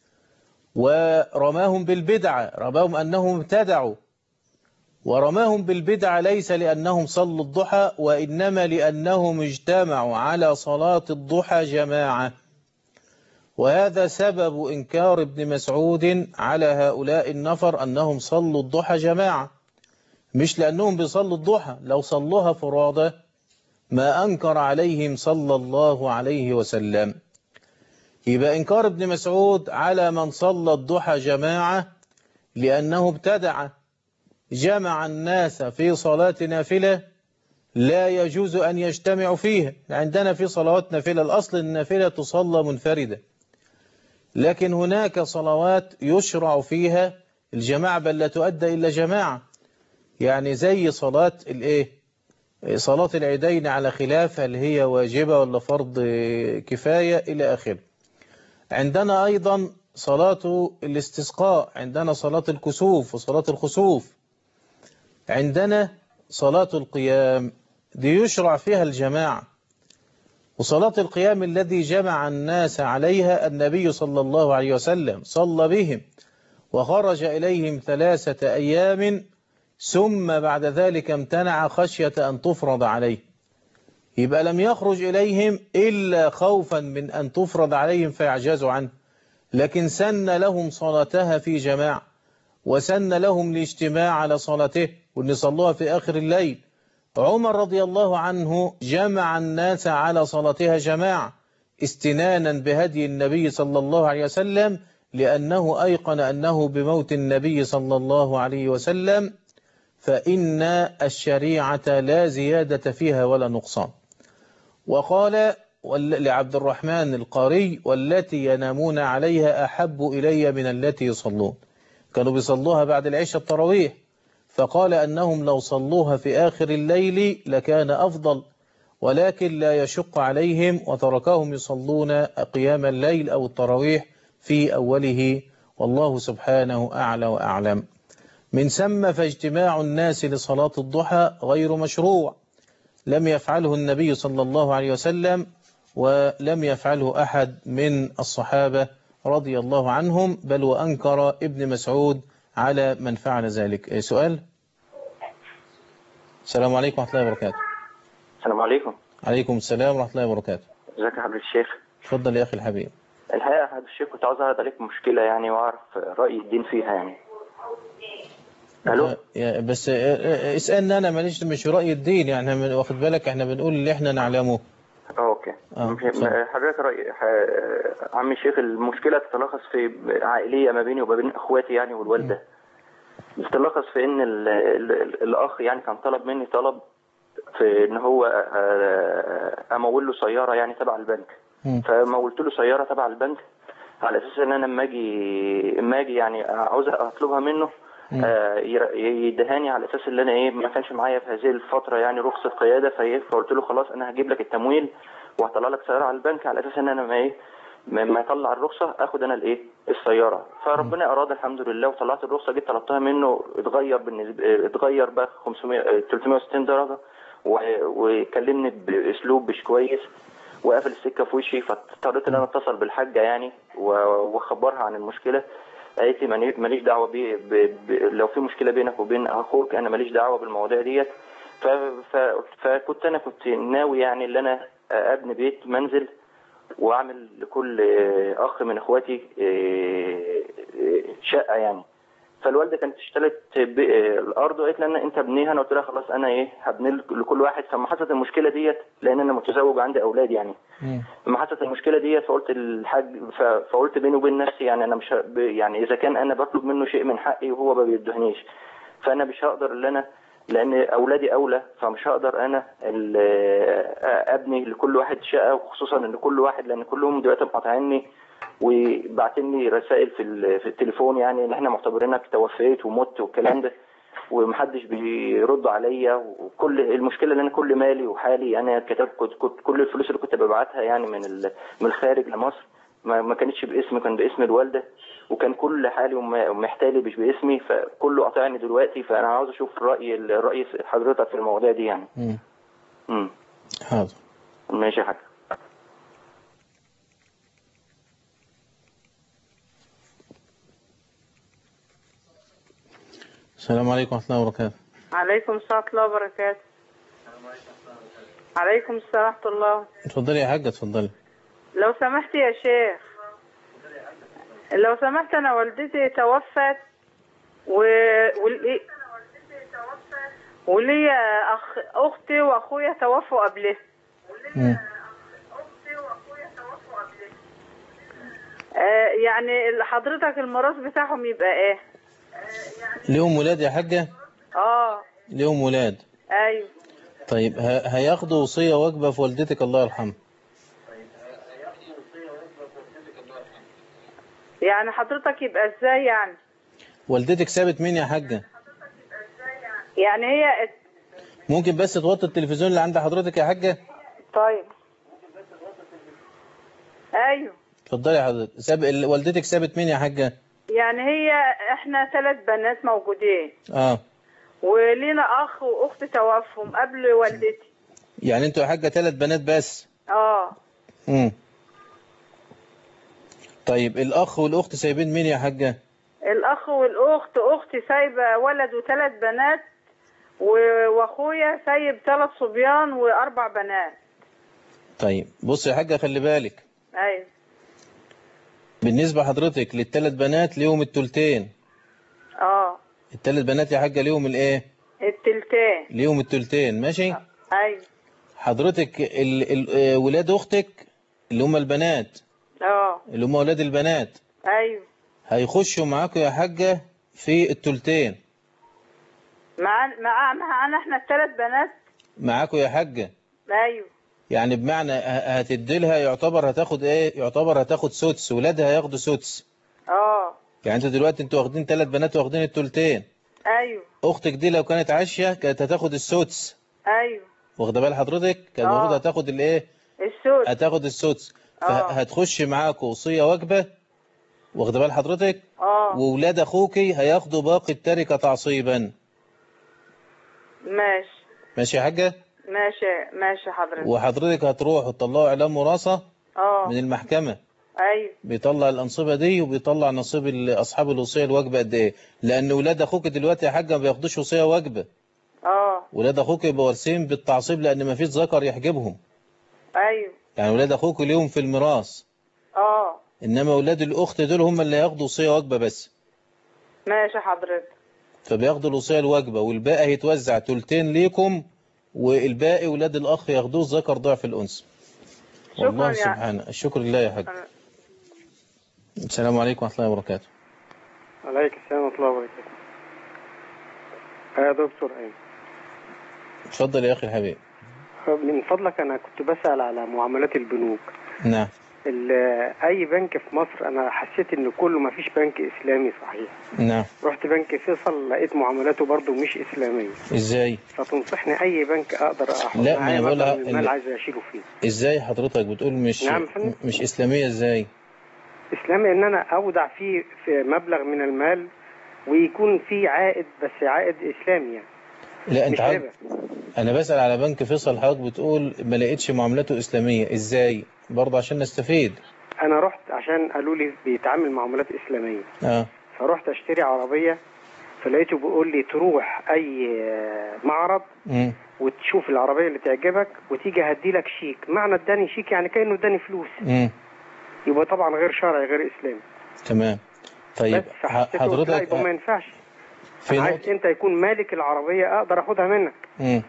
Speaker 2: ورماهم بالبدعة رماهم أنهم ابتدعوا ورماهم بالبدعة ليس لأنهم صلوا الضحى وإنما لأنهم اجتمعوا على صلاة الضحى جماعة وهذا سبب إنكار ابن مسعود على هؤلاء النفر أنهم صلوا الضحى جماعة مش لأنهم بيصلوا الضحى لو صلوها فرادى ما أنكر عليهم صلى الله عليه وسلم يبقى إنكار ابن مسعود على من صلى الضحى جماعة لأنه ابتدع جمع الناس في صلاة نافلة لا يجوز أن يجتمعوا فيها عندنا في صلوات نافلة الأصل النافلة تصلى منفردة لكن هناك صلوات يشرع فيها الجماعة بل لا تؤدى إلا جماعة يعني زي صلاة الإيه صلاة العيدين على خلاف هل هي واجبة ولا فرض كفاية إلى آخره عندنا أيضا صلاة الاستسقاء عندنا صلاة الكسوف وصلاة الخسوف عندنا صلاة القيام دي يشرع فيها الجماعة وصلاة القيام الذي جمع الناس عليها النبي صلى الله عليه وسلم صلى بهم وخرج إليهم ثلاثة أيام ثم بعد ذلك امتنع خشية أن تفرض عليه يبقى لم يخرج إليهم إلا خوفا من أن تفرض عليهم فيعجزوا عنه لكن سن لهم صلاتها في جماعة وسن لهم الاجتماع على صلاته وأن صلوها في آخر الليل عمر رضي الله عنه جمع الناس على صلاتها جماعة استنانا بهدي النبي صلى الله عليه وسلم لأنه أيقن أنه بموت النبي صلى الله عليه وسلم فإن الشريعة لا زيادة فيها ولا نقصان وقال لعبد الرحمن القاري والتي ينامون عليها أحب إلي من التي يصلون كانوا بيصلوها بعد العشاء التراويح فقال أنهم لو صلوها في آخر الليل لكان أفضل ولكن لا يشق عليهم وتركهم يصلون قيام الليل أو التراويح في أوله والله سبحانه أعلى وأعلم من ثم فاجتماع الناس لصلاة الضحى غير مشروع لم يفعله النبي صلى الله عليه وسلم ولم يفعله أحد من الصحابة رضي الله عنهم بل وأنكر ابن مسعود على من فعل ذلك سؤال السلام عليكم ورحمة الله وبركاته
Speaker 17: السلام عليكم
Speaker 2: عليكم السلام ورحمة الله وبركاته
Speaker 17: ازيك يا حضرة الشيخ
Speaker 2: اتفضل يا أخي الحبيب
Speaker 17: الحقيقة يا حضرة الشيخ كنت عاوز أعرض عليك مشكلة يعني وأعرف رأي الدين فيها يعني
Speaker 2: الو بس اسألنا أنا ماليش مش رأي الدين يعني من واخد بالك احنا بنقول اللي احنا نعلمه
Speaker 17: اوكي
Speaker 2: آه،
Speaker 17: حضرتك رأي ح- عمي الشيخ المشكلة تتلخص في عائلية ما بيني وما بين اخواتي يعني والوالدة بتتلخص في ان ال ال ال الاخ يعني كان طلب مني طلب في ان هو آه، امول له سياره يعني تبع البنك فمولت له سياره تبع البنك على اساس ان انا لما اجي اما اجي يعني عاوز اطلبها منه آه، ير- يدهاني على اساس ان انا ايه ما كانش معايا في هذه الفتره يعني رخصه قياده فايه فقلت له خلاص انا هجيب لك التمويل وهطلع لك سياره على البنك على اساس ان انا ما ايه ما ما يطلع الرخصه اخد انا الايه السياره فربنا اراد الحمد لله وطلعت الرخصه جيت طلبتها منه اتغير بالنسبه اتغير بقى 500 آه، 360 درجه و- وكلمني باسلوب مش كويس وقفل السكه في وشي فاضطريت ان انا اتصل بالحاجه يعني و- واخبرها عن المشكله قالت لي ماني- ماليش دعوه بيه ب... ب... لو في مشكله بينك وبين اخوك انا ماليش دعوه بالمواضيع ديت ف... ف... فكنت انا كنت ناوي يعني ان انا ابني بيت منزل واعمل لكل اخ من اخواتي شقه يعني فالوالده كانت اشترت ب- الارض وقالت لي أنا- انت ابنيها انا قلت لها خلاص انا ايه هبني لكل واحد فلما حصلت المشكله ديت لان انا متزوج وعندي اولاد يعني لما حصلت المشكله ديت فقلت الحاج ف- فقلت بيني وبين نفسي يعني انا مش ه- ب- يعني اذا كان انا بطلب منه شيء من حقي وهو ما بيدهنيش فانا مش هقدر ان انا لان اولادي اولى فمش هقدر انا ال- ابني لكل واحد شقه وخصوصا ان كل واحد لان كلهم دلوقتي مقاطعيني وبعتين لي رسائل في ال- في التليفون يعني ان احنا معتبرينك توفيت ومت والكلام ده ومحدش بيرد عليا وكل المشكله ان انا كل مالي وحالي انا كتبت كنت, كنت كل الفلوس اللي كنت ببعتها يعني من ال- من الخارج لمصر ما, ما كانتش باسمي كان باسم الوالده وكان كل حالي وم- ومحتالي مش باسمي فكله قاطعني دلوقتي فانا عاوز اشوف راي الرئيس حضرتك في المواضيع دي يعني
Speaker 2: مم.
Speaker 17: امم
Speaker 2: حاضر
Speaker 17: ماشي يا حاج
Speaker 2: السلام عليكم ورحمة الله وبركاته
Speaker 18: عليكم السلام ورحمة الله وبركاته عليكم السلام ورحمة الله
Speaker 2: اتفضلي يا حاجة اتفضلي
Speaker 18: لو سمحت يا شيخ لو سمحت أنا والدتي توفت و... ولي... وليا أخ... أختي وأخويا توفوا قبلها آه يعني حضرتك الميراث بتاعهم يبقى ايه؟
Speaker 2: ليهم ولاد يا حاجة
Speaker 18: اه
Speaker 2: ليهم ولاد
Speaker 18: ايوه
Speaker 2: طيب ه- هياخدوا وصية واجبة في والدتك الله يرحمها
Speaker 18: يعني حضرتك يبقى ازاي يعني؟
Speaker 2: والدتك سابت مين يا حاجة
Speaker 18: يعني هي ات-
Speaker 2: ممكن بس توطي التلفزيون اللي عند حضرتك يا حاجة
Speaker 18: طيب ايوه
Speaker 2: اتفضلي يا حضرتك ساب... ال- والدتك سابت مين يا حاجة
Speaker 18: يعني هي احنا ثلاث بنات موجودين
Speaker 2: اه
Speaker 18: ولينا اخ واخت توفهم قبل والدتي
Speaker 2: يعني انتوا يا حاجة ثلاث بنات بس
Speaker 18: اه
Speaker 2: امم طيب الاخ والاخت سايبين مين يا حاجة
Speaker 18: الاخ والاخت اختي سايبه ولد وثلاث بنات و- واخويا سايب ثلاث صبيان واربع بنات
Speaker 2: طيب بص يا حاجة خلي بالك
Speaker 18: ايوه
Speaker 2: بالنسبة حضرتك للثلاث بنات ليهم التلتين
Speaker 18: اه
Speaker 2: الثلاث بنات يا حاجة ليهم الايه
Speaker 18: التلتين
Speaker 2: ليهم التلتين ماشي
Speaker 18: ايوه
Speaker 2: حضرتك ال... ال... آه، ولاد اختك اللي هم البنات
Speaker 18: اه
Speaker 2: اللي هم ولاد البنات
Speaker 18: ايوه
Speaker 2: هيخشوا معاكم يا حاجة في التلتين
Speaker 18: مع مع معانا احنا الثلاث بنات
Speaker 2: معاكم يا حاجة
Speaker 18: ايوه
Speaker 2: يعني بمعنى ه- هتدي لها يعتبر هتاخد ايه يعتبر هتاخد سدس ولادها هياخدوا سدس
Speaker 18: اه
Speaker 2: يعني انتوا دلوقتي انتوا واخدين ثلاث بنات واخدين التلتين
Speaker 18: ايوه
Speaker 2: اختك دي لو كانت عايشه كانت هتاخد السدس
Speaker 18: ايوه
Speaker 2: واخده بال حضرتك كان
Speaker 18: آه.
Speaker 2: المفروض هتاخد الايه
Speaker 18: السود
Speaker 2: هتاخد السدس
Speaker 18: آه.
Speaker 2: فهتخش معاكم وصيه واجبه واخده بال حضرتك
Speaker 18: اه
Speaker 2: وولاد اخوكي هياخدوا باقي التركه تعصيبا
Speaker 18: ماشي
Speaker 2: ماشي يا حاجه
Speaker 18: ماشي ماشي حضرتك
Speaker 2: وحضرتك هتروحوا تطلعوا اعلام وراثه
Speaker 18: اه
Speaker 2: من المحكمه
Speaker 18: ايوه
Speaker 2: بيطلع الأنصبة دي وبيطلع نصيب ال- أصحاب الوصية الواجبة قد إيه لأن ولاد أخوك دلوقتي يا حاجة ما بياخدوش وصية واجبة
Speaker 18: اه
Speaker 2: ولاد أخوك يبقوا وارثين بالتعصيب لأن ما فيش ذكر يحجبهم
Speaker 18: ايوه
Speaker 2: يعني ولاد أخوك ليهم في الميراث
Speaker 18: اه
Speaker 2: إنما ولاد الأخت دول هم اللي هياخدوا وصية واجبة بس
Speaker 18: ماشي حضرتك
Speaker 2: فبياخدوا الوصية الواجبة والباقي هيتوزع تلتين ليكم والباقي ولاد الأخ ياخدوه الذكر ضعف الأنثى
Speaker 18: شكراً
Speaker 2: والله
Speaker 18: يا-
Speaker 2: سبحانه الشكر لله يا حاج السلام عليكم ورحمة الله وبركاته
Speaker 19: عليك السلام ورحمة الله وبركاته يا دكتور ايمن
Speaker 2: اتفضل يا اخي الحبيب
Speaker 19: من فضلك انا كنت بسأل على معاملات البنوك
Speaker 2: نعم
Speaker 19: ال- اي بنك في مصر انا حسيت ان كله ما فيش بنك اسلامي صحيح
Speaker 2: نعم
Speaker 19: رحت بنك فيصل لقيت معاملاته برضو مش اسلاميه
Speaker 2: ازاي
Speaker 19: فتنصحني اي بنك اقدر احط
Speaker 2: لا، ما
Speaker 19: معايا
Speaker 2: أنا بقولها
Speaker 19: مبلغ من المال
Speaker 2: ال-
Speaker 19: عايز اشيله فيه
Speaker 2: ازاي حضرتك بتقول مش
Speaker 19: نعم فندم.
Speaker 2: مش اسلاميه ازاي
Speaker 19: اسلامي ان انا اودع فيه في مبلغ من المال ويكون فيه عائد بس عائد اسلامي يعني
Speaker 2: لا انت
Speaker 19: مش
Speaker 2: حضرتك
Speaker 19: ربا
Speaker 2: انا بسأل على بنك فيصل حضرتك بتقول ما لقيتش معاملاته اسلاميه ازاي برضه عشان نستفيد
Speaker 19: انا رحت عشان قالوا لي بيتعامل معاملات اسلاميه
Speaker 2: اه
Speaker 19: فرحت اشتري عربيه فلقيته بيقول لي تروح اي معرض
Speaker 2: امم
Speaker 19: وتشوف العربيه اللي تعجبك وتيجي هدي لك شيك معنى اداني شيك يعني كانه اداني فلوس
Speaker 2: امم
Speaker 19: يبقى طبعا غير شرعي غير اسلامي
Speaker 2: تمام طيب
Speaker 19: بس فحسيته لا
Speaker 2: حضرتك
Speaker 19: يبقى ما ينفعش
Speaker 2: في
Speaker 19: انا عايز انت يكون مالك العربيه اقدر اخدها منك
Speaker 2: امم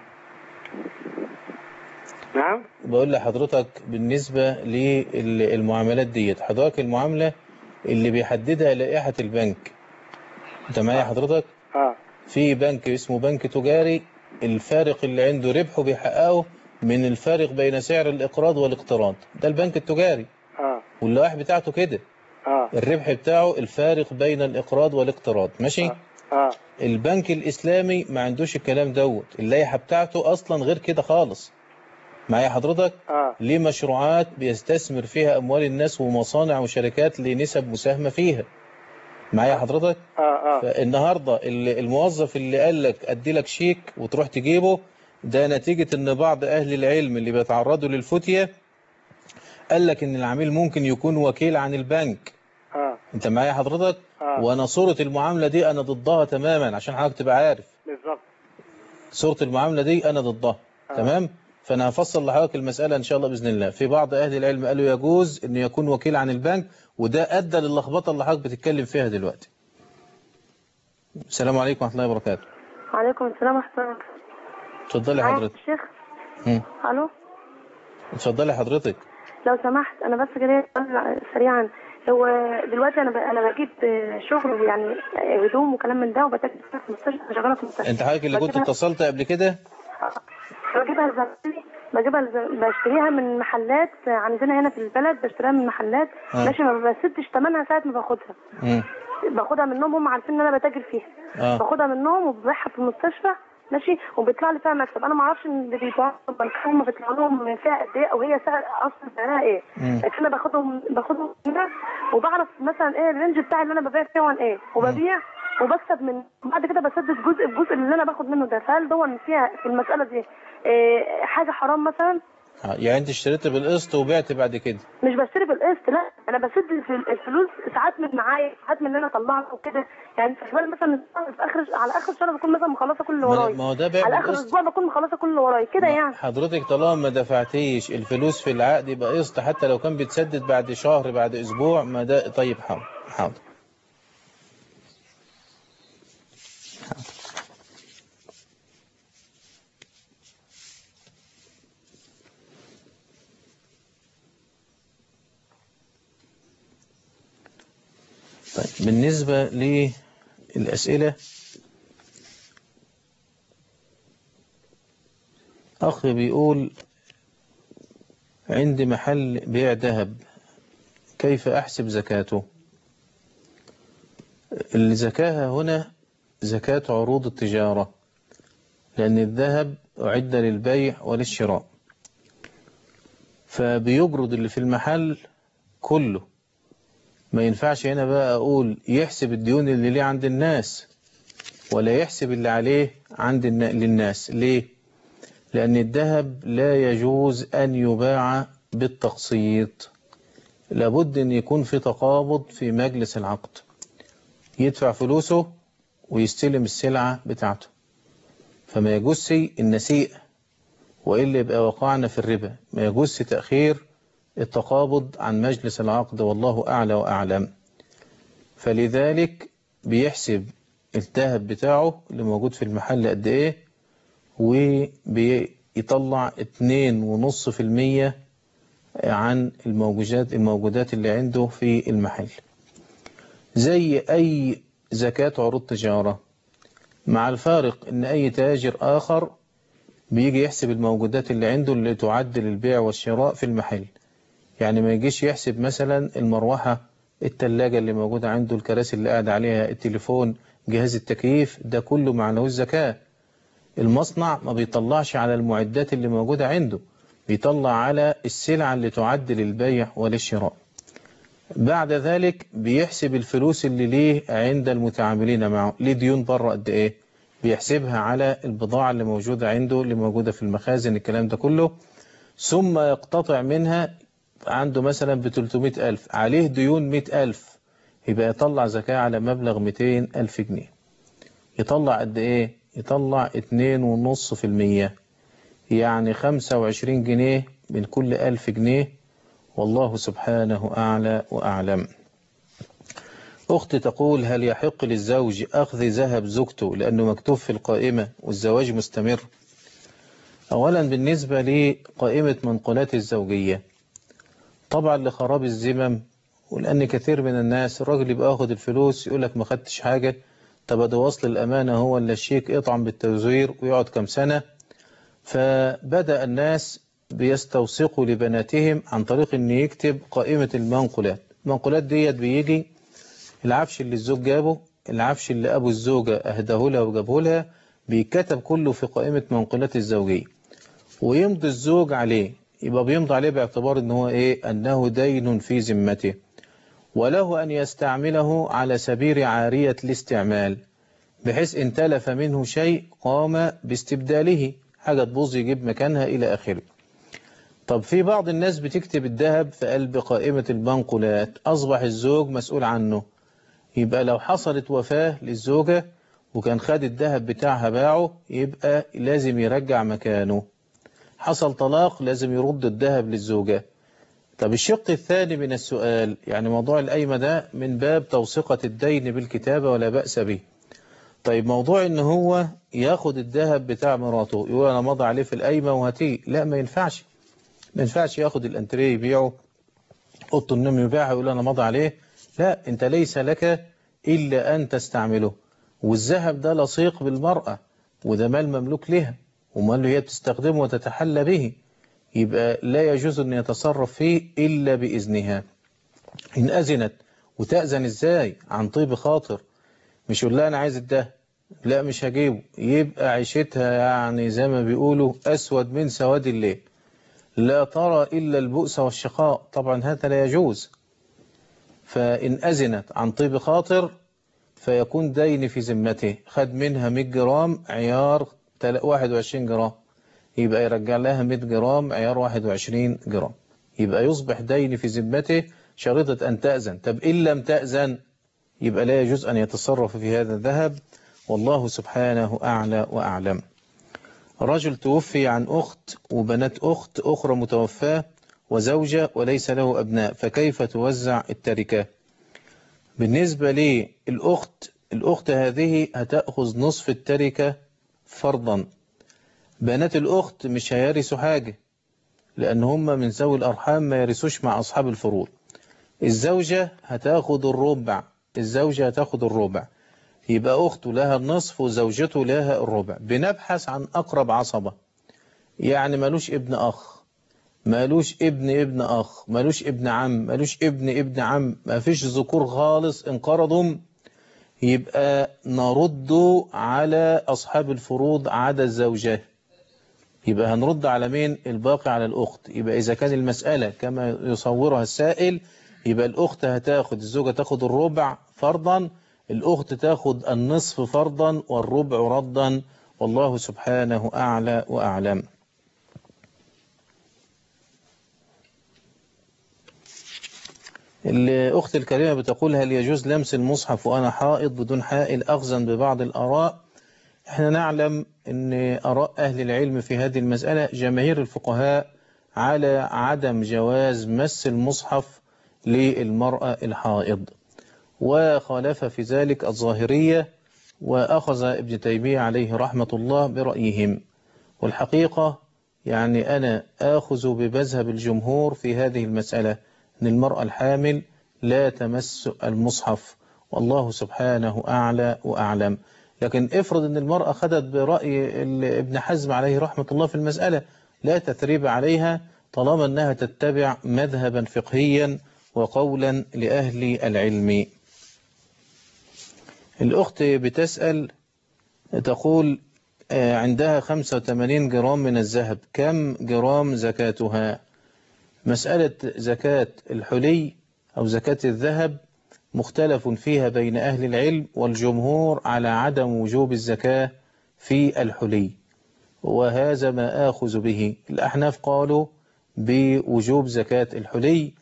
Speaker 19: نعم
Speaker 2: بقول لحضرتك بالنسبة للمعاملات ديت حضرتك المعاملة اللي بيحددها لائحة البنك انت معايا حضرتك
Speaker 19: اه
Speaker 2: في بنك اسمه بنك تجاري الفارق اللي عنده ربحه بيحققه من الفارق بين سعر الإقراض والاقتراض ده البنك التجاري
Speaker 19: اه
Speaker 2: واللوائح بتاعته كده
Speaker 19: اه
Speaker 2: الربح بتاعه الفارق بين الإقراض والاقتراض ماشي
Speaker 19: اه
Speaker 2: البنك الإسلامي ما عندوش الكلام دوت اللائحة بتاعته أصلا غير كده خالص معايا حضرتك
Speaker 19: اه
Speaker 2: ليه مشروعات بيستثمر فيها أموال الناس ومصانع وشركات لنسب مساهمة فيها معايا حضرتك
Speaker 19: اه اه
Speaker 2: فالنهاردة ال- الموظف اللي قال لك أدي لك شيك وتروح تجيبه ده نتيجة ان بعض أهل العلم اللي بيتعرضوا للفتية قال لك ان العميل ممكن يكون وكيل عن البنك
Speaker 19: اه
Speaker 2: انت معايا حضرتك
Speaker 19: آه.
Speaker 2: وانا صورة المعاملة دي انا ضدها تماما عشان حضرتك تبقى عارف
Speaker 19: بالظبط
Speaker 2: صورة المعاملة دي أنا ضدها
Speaker 19: آه.
Speaker 2: تمام فأنا هفصل لحضرتك المسألة إن شاء الله بإذن الله في بعض أهل العلم قالوا يجوز إنه يكون وكيل عن البنك وده أدى للخبطة اللي حضرتك بتتكلم فيها دلوقتي السلام عليكم ورحمة الله وبركاته
Speaker 13: وعليكم السلام ورحمة الله وبركاته
Speaker 2: اتفضلي
Speaker 13: معايا
Speaker 2: حضرتك
Speaker 13: الشيخ
Speaker 2: مم.
Speaker 13: الو
Speaker 2: اتفضلي حضرتك
Speaker 13: لو سمحت انا بس كده سؤال سريعا هو دلوقتي انا ب... انا بجيب شغل يعني هدوم وكلام من ده وبتاجر في مستشفى شغاله في مستشفى
Speaker 2: أنت حضرتك اللي كنت
Speaker 13: بجيبها-
Speaker 2: اتصلت قبل كده
Speaker 13: بجيبها لزمايلي بجيبها لز- بشتريها من محلات عندنا هنا في البلد بشتريها من محلات
Speaker 2: آه.
Speaker 13: ماشي ما بسدش ثمنها ساعه ما باخدها
Speaker 2: مم.
Speaker 13: باخدها منهم هم عارفين ان انا بتاجر فيها
Speaker 2: آه.
Speaker 13: باخدها منهم وببيعها في المستشفى ماشي وبيطلع لي فيها مكسب انا ما اعرفش ان اللي بيبيعوها هم بيطلع لهم فيها قد ايه او هي سعر اصلا سعرها ايه
Speaker 2: مم.
Speaker 13: لكن انا باخدهم باخدهم هنا وبعرف مثلا ايه الرينج بتاعي اللي انا ببيع فيه عن ايه وببيع وبكسب من بعد كده بسدد جزء بجزء اللي انا باخد منه ده فهل ده فيها في المساله دي إيه حاجه حرام مثلا
Speaker 2: آه، يعني أنت اشتريت بالقسط وبعت بعد كده
Speaker 13: مش بشتري بالقسط لا انا بسد في الفلوس ساعات من معايا ساعات من اللي انا طلعته وكده يعني في خلال مثلا في اخر على اخر الشهر بكون مثلا مخلصه كل اللي
Speaker 2: ما-
Speaker 13: ورايا
Speaker 2: ما هو ده بيع
Speaker 13: على اخر
Speaker 2: بالقسط.
Speaker 13: اسبوع بكون مخلصه كل اللي ورايا كده يعني
Speaker 2: حضرتك طالما ما دفعتيش الفلوس في العقد يبقى قسط حتى لو كان بيتسدد بعد شهر بعد أسبوع ما ده طيب حاضر حاضر طيب بالنسبة للأسئلة أخ بيقول عندي محل بيع ذهب كيف أحسب زكاته الزكاة هنا زكاة عروض التجارة لأن الذهب أعد للبيع وللشراء فبيجرد اللي في المحل كله ما ينفعش هنا بقى أقول يحسب الديون اللي ليه عند الناس ولا يحسب اللي عليه عند النا- للناس ليه؟ لأن الذهب لا يجوز أن يباع بالتقسيط لابد أن يكون في تقابض في مجلس العقد يدفع فلوسه ويستلم السلعة بتاعته فما يجوز النسيء وإلا يبقى وقعنا في الربا ما يجوز تأخير التقابض عن مجلس العقد والله أعلى وأعلم فلذلك بيحسب الذهب بتاعه اللي موجود في المحل قد إيه وبيطلع اتنين ونص في المية عن الموجودات الموجودات اللي عنده في المحل زي أي زكاة عروض تجارة مع الفارق ان اي تاجر اخر بيجي يحسب الموجودات اللي عنده اللي تعدل البيع والشراء في المحل يعني ما يجيش يحسب مثلا المروحة التلاجة اللي موجودة عنده الكراسي اللي قاعد عليها التليفون جهاز التكييف ده كله معنوش زكاة المصنع ما بيطلعش على المعدات اللي موجودة عنده بيطلع على السلعة اللي تعدل البيع والشراء بعد ذلك بيحسب الفلوس اللي ليه عند المتعاملين معه ليه ديون بره قد ايه بيحسبها على البضاعة اللي موجودة عنده اللي موجودة في المخازن الكلام ده كله ثم يقتطع منها عنده مثلا ب 300 ألف عليه ديون 100 ألف يبقى يطلع زكاة على مبلغ 200 ألف جنيه يطلع قد ايه يطلع 2.5% يعني 25 جنيه من كل ألف جنيه والله سبحانه أعلى وأعلم أختي تقول هل يحق للزوج أخذ ذهب زوجته لأنه مكتوب في القائمة والزواج مستمر أولا بالنسبة لقائمة منقولات الزوجية طبعا لخراب الزمم ولأن كثير من الناس الراجل يبقى ياخد الفلوس يقول لك ما خدتش حاجة طب ده وصل الأمانة هو اللي الشيك يطعم بالتزوير ويقعد كم سنة فبدأ الناس بيستوثقوا لبناتهم عن طريق ان يكتب قائمة المنقولات المنقولات ديت بيجي العفش اللي الزوج جابه العفش اللي ابو الزوجة اهداه لها وجابه لها بيتكتب كله في قائمة منقولات الزوجية ويمضي الزوج عليه يبقى بيمضي عليه باعتبار ان هو ايه انه دين في ذمته وله ان يستعمله على سبيل عارية الاستعمال بحيث ان تلف منه شيء قام باستبداله حاجة تبوظ يجيب مكانها الى اخره طب في بعض الناس بتكتب الذهب في قلب قائمة المنقولات أصبح الزوج مسؤول عنه يبقى لو حصلت وفاة للزوجة وكان خد الذهب بتاعها باعه يبقى لازم يرجع مكانه حصل طلاق لازم يرد الذهب للزوجة طب الشق الثاني من السؤال يعني موضوع القايمة ده من باب توثيقة الدين بالكتابة ولا بأس به طيب موضوع ان هو ياخد الذهب بتاع مراته يقول انا مضى عليه في القايمة وهاتيه لا ما ينفعش ما ينفعش ياخد الانتريه يبيعه اوضه النوم يبيعها يقول انا مضى عليه لا انت ليس لك الا ان تستعمله والذهب ده لصيق بالمرأة وده مال مملوك لها ومال هي بتستخدمه وتتحلى به يبقى لا يجوز ان يتصرف فيه الا باذنها ان اذنت وتأذن ازاي عن طيب خاطر مش يقول لها انا عايز الدهب لا مش هجيبه يبقى عيشتها يعني زي ما بيقولوا اسود من سواد الليل لا ترى إلا البؤس والشقاء طبعا هذا لا يجوز فإن أذنت عن طيب خاطر فيكون دين في ذمته خد منها 100 جرام عيار 21 جرام يبقى يرجع لها 100 جرام عيار 21 جرام يبقى يصبح دين في ذمته شريطة أن تأذن طب إن لم تأذن يبقى لا يجوز أن يتصرف في هذا الذهب والله سبحانه أعلى وأعلم رجل توفي عن أخت وبنات أخت أخرى متوفاة وزوجة وليس له أبناء فكيف توزع التركة بالنسبة للأخت الأخت هذه هتأخذ نصف التركة فرضا بنات الأخت مش هيرثوا حاجة لأن هم من ذوي الأرحام ما يرثوش مع أصحاب الفروض الزوجة هتاخد الربع الزوجة هتاخد الربع يبقى أخته لها النصف وزوجته لها الربع بنبحث عن أقرب عصبة يعني ملوش ابن أخ ملوش ابن ابن أخ ملوش ابن عم ملوش ابن ابن عم ما فيش ذكور خالص انقرضوا يبقى نرد على أصحاب الفروض عدا الزوجات يبقى هنرد على مين الباقي على الأخت يبقى إذا كان المسألة كما يصورها السائل يبقى الأخت هتاخد الزوجة تاخد الربع فرضا الأخت تاخد النصف فرضا والربع ردا والله سبحانه أعلى وأعلم الأخت الكريمة بتقول هل يجوز لمس المصحف وأنا حائض بدون حائل أخذا ببعض الآراء احنا نعلم أن آراء أهل العلم في هذه المسألة جماهير الفقهاء على عدم جواز مس المصحف للمرأة الحائض وخالف في ذلك الظاهرية وأخذ ابن تيمية عليه رحمة الله برأيهم والحقيقة يعني أنا آخذ بمذهب الجمهور في هذه المسألة أن المرأة الحامل لا تمس المصحف والله سبحانه أعلى وأعلم لكن افرض ان المرأة خدت برأي ال- ابن حزم عليه رحمة الله في المسألة لا تثريب عليها طالما انها تتبع مذهبا فقهيا وقولا لأهل العلم الأخت بتسأل تقول آه، عندها 85 جرام من الذهب كم جرام زكاتها مسألة زكاة الحلي أو زكاة الذهب مختلف فيها بين أهل العلم والجمهور على عدم وجوب الزكاة في الحلي وهذا ما آخذ به الأحناف قالوا بوجوب زكاة الحلي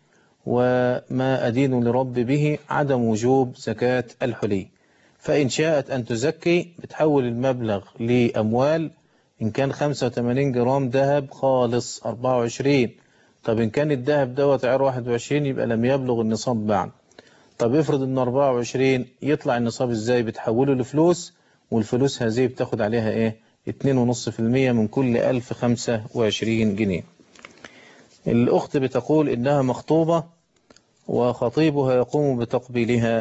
Speaker 2: وما أدين لرب به عدم وجوب زكاة الحلي فإن شاءت أن تزكي بتحول المبلغ لأموال إن كان 85 جرام ذهب خالص 24 طب إن كان الذهب دوت عيار 21 يبقى لم يبلغ النصاب بعد طب افرض ان 24 يطلع النصاب ازاي بتحوله لفلوس والفلوس هذه بتاخد عليها ايه 2.5% من كل 1025 جنيه الأخت بتقول إنها مخطوبة وخطيبها يقوم بتقبيلها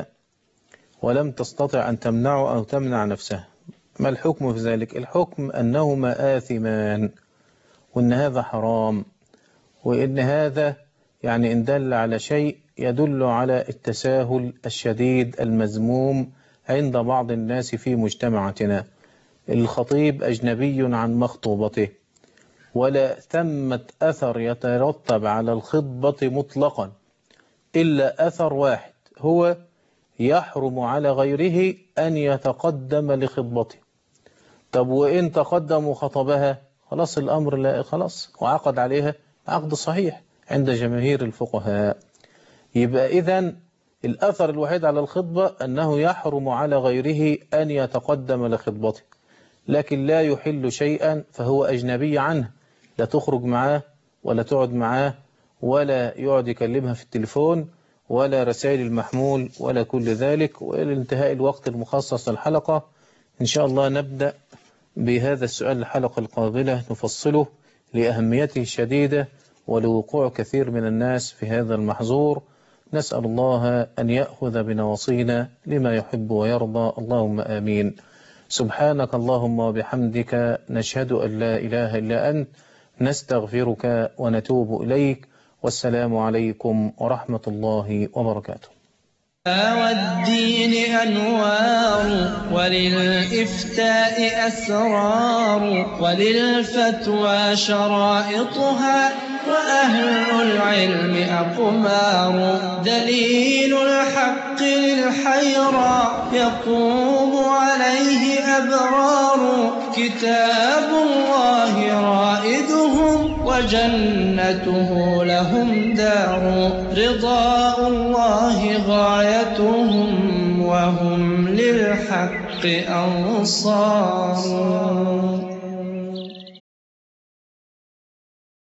Speaker 2: ولم تستطع أن تمنعه أو تمنع نفسها ما الحكم في ذلك الحكم أنهما آثمان وإن هذا حرام وإن هذا يعني إن دل على شيء يدل على التساهل الشديد المذموم عند بعض الناس في مجتمعاتنا الخطيب أجنبي عن مخطوبته ولا ثمة أثر يترتب على الخطبة مطلقا إلا أثر واحد هو يحرم على غيره أن يتقدم لخطبته طب وإن تقدم وخطبها خلاص الأمر لا خلاص وعقد عليها عقد صحيح عند جماهير الفقهاء يبقى إذن الأثر الوحيد على الخطبة أنه يحرم على غيره أن يتقدم لخطبته لكن لا يحل شيئا فهو أجنبي عنه لا تخرج معاه ولا تقعد معاه ولا يقعد يكلمها في التليفون ولا رسائل المحمول ولا كل ذلك وإلى انتهاء الوقت المخصص للحلقة إن شاء الله نبدأ بهذا السؤال الحلقة القابلة نفصله لأهميته الشديدة ولوقوع كثير من الناس في هذا المحظور نسأل الله أن يأخذ بنواصينا لما يحب ويرضى اللهم آمين سبحانك اللهم وبحمدك نشهد أن لا إله إلا أنت نستغفرك ونتوب إليك والسلام عليكم ورحمة الله وبركاته
Speaker 1: والدين أنوار وللإفتاء أسرار وللفتوى شرائطها وأهل العلم أقمار دليل الحق للحيرى يقوم عليه أبرار كتاب الله رائدهم وجنته لهم دار رضاء الله غايتهم وهم للحق أنصار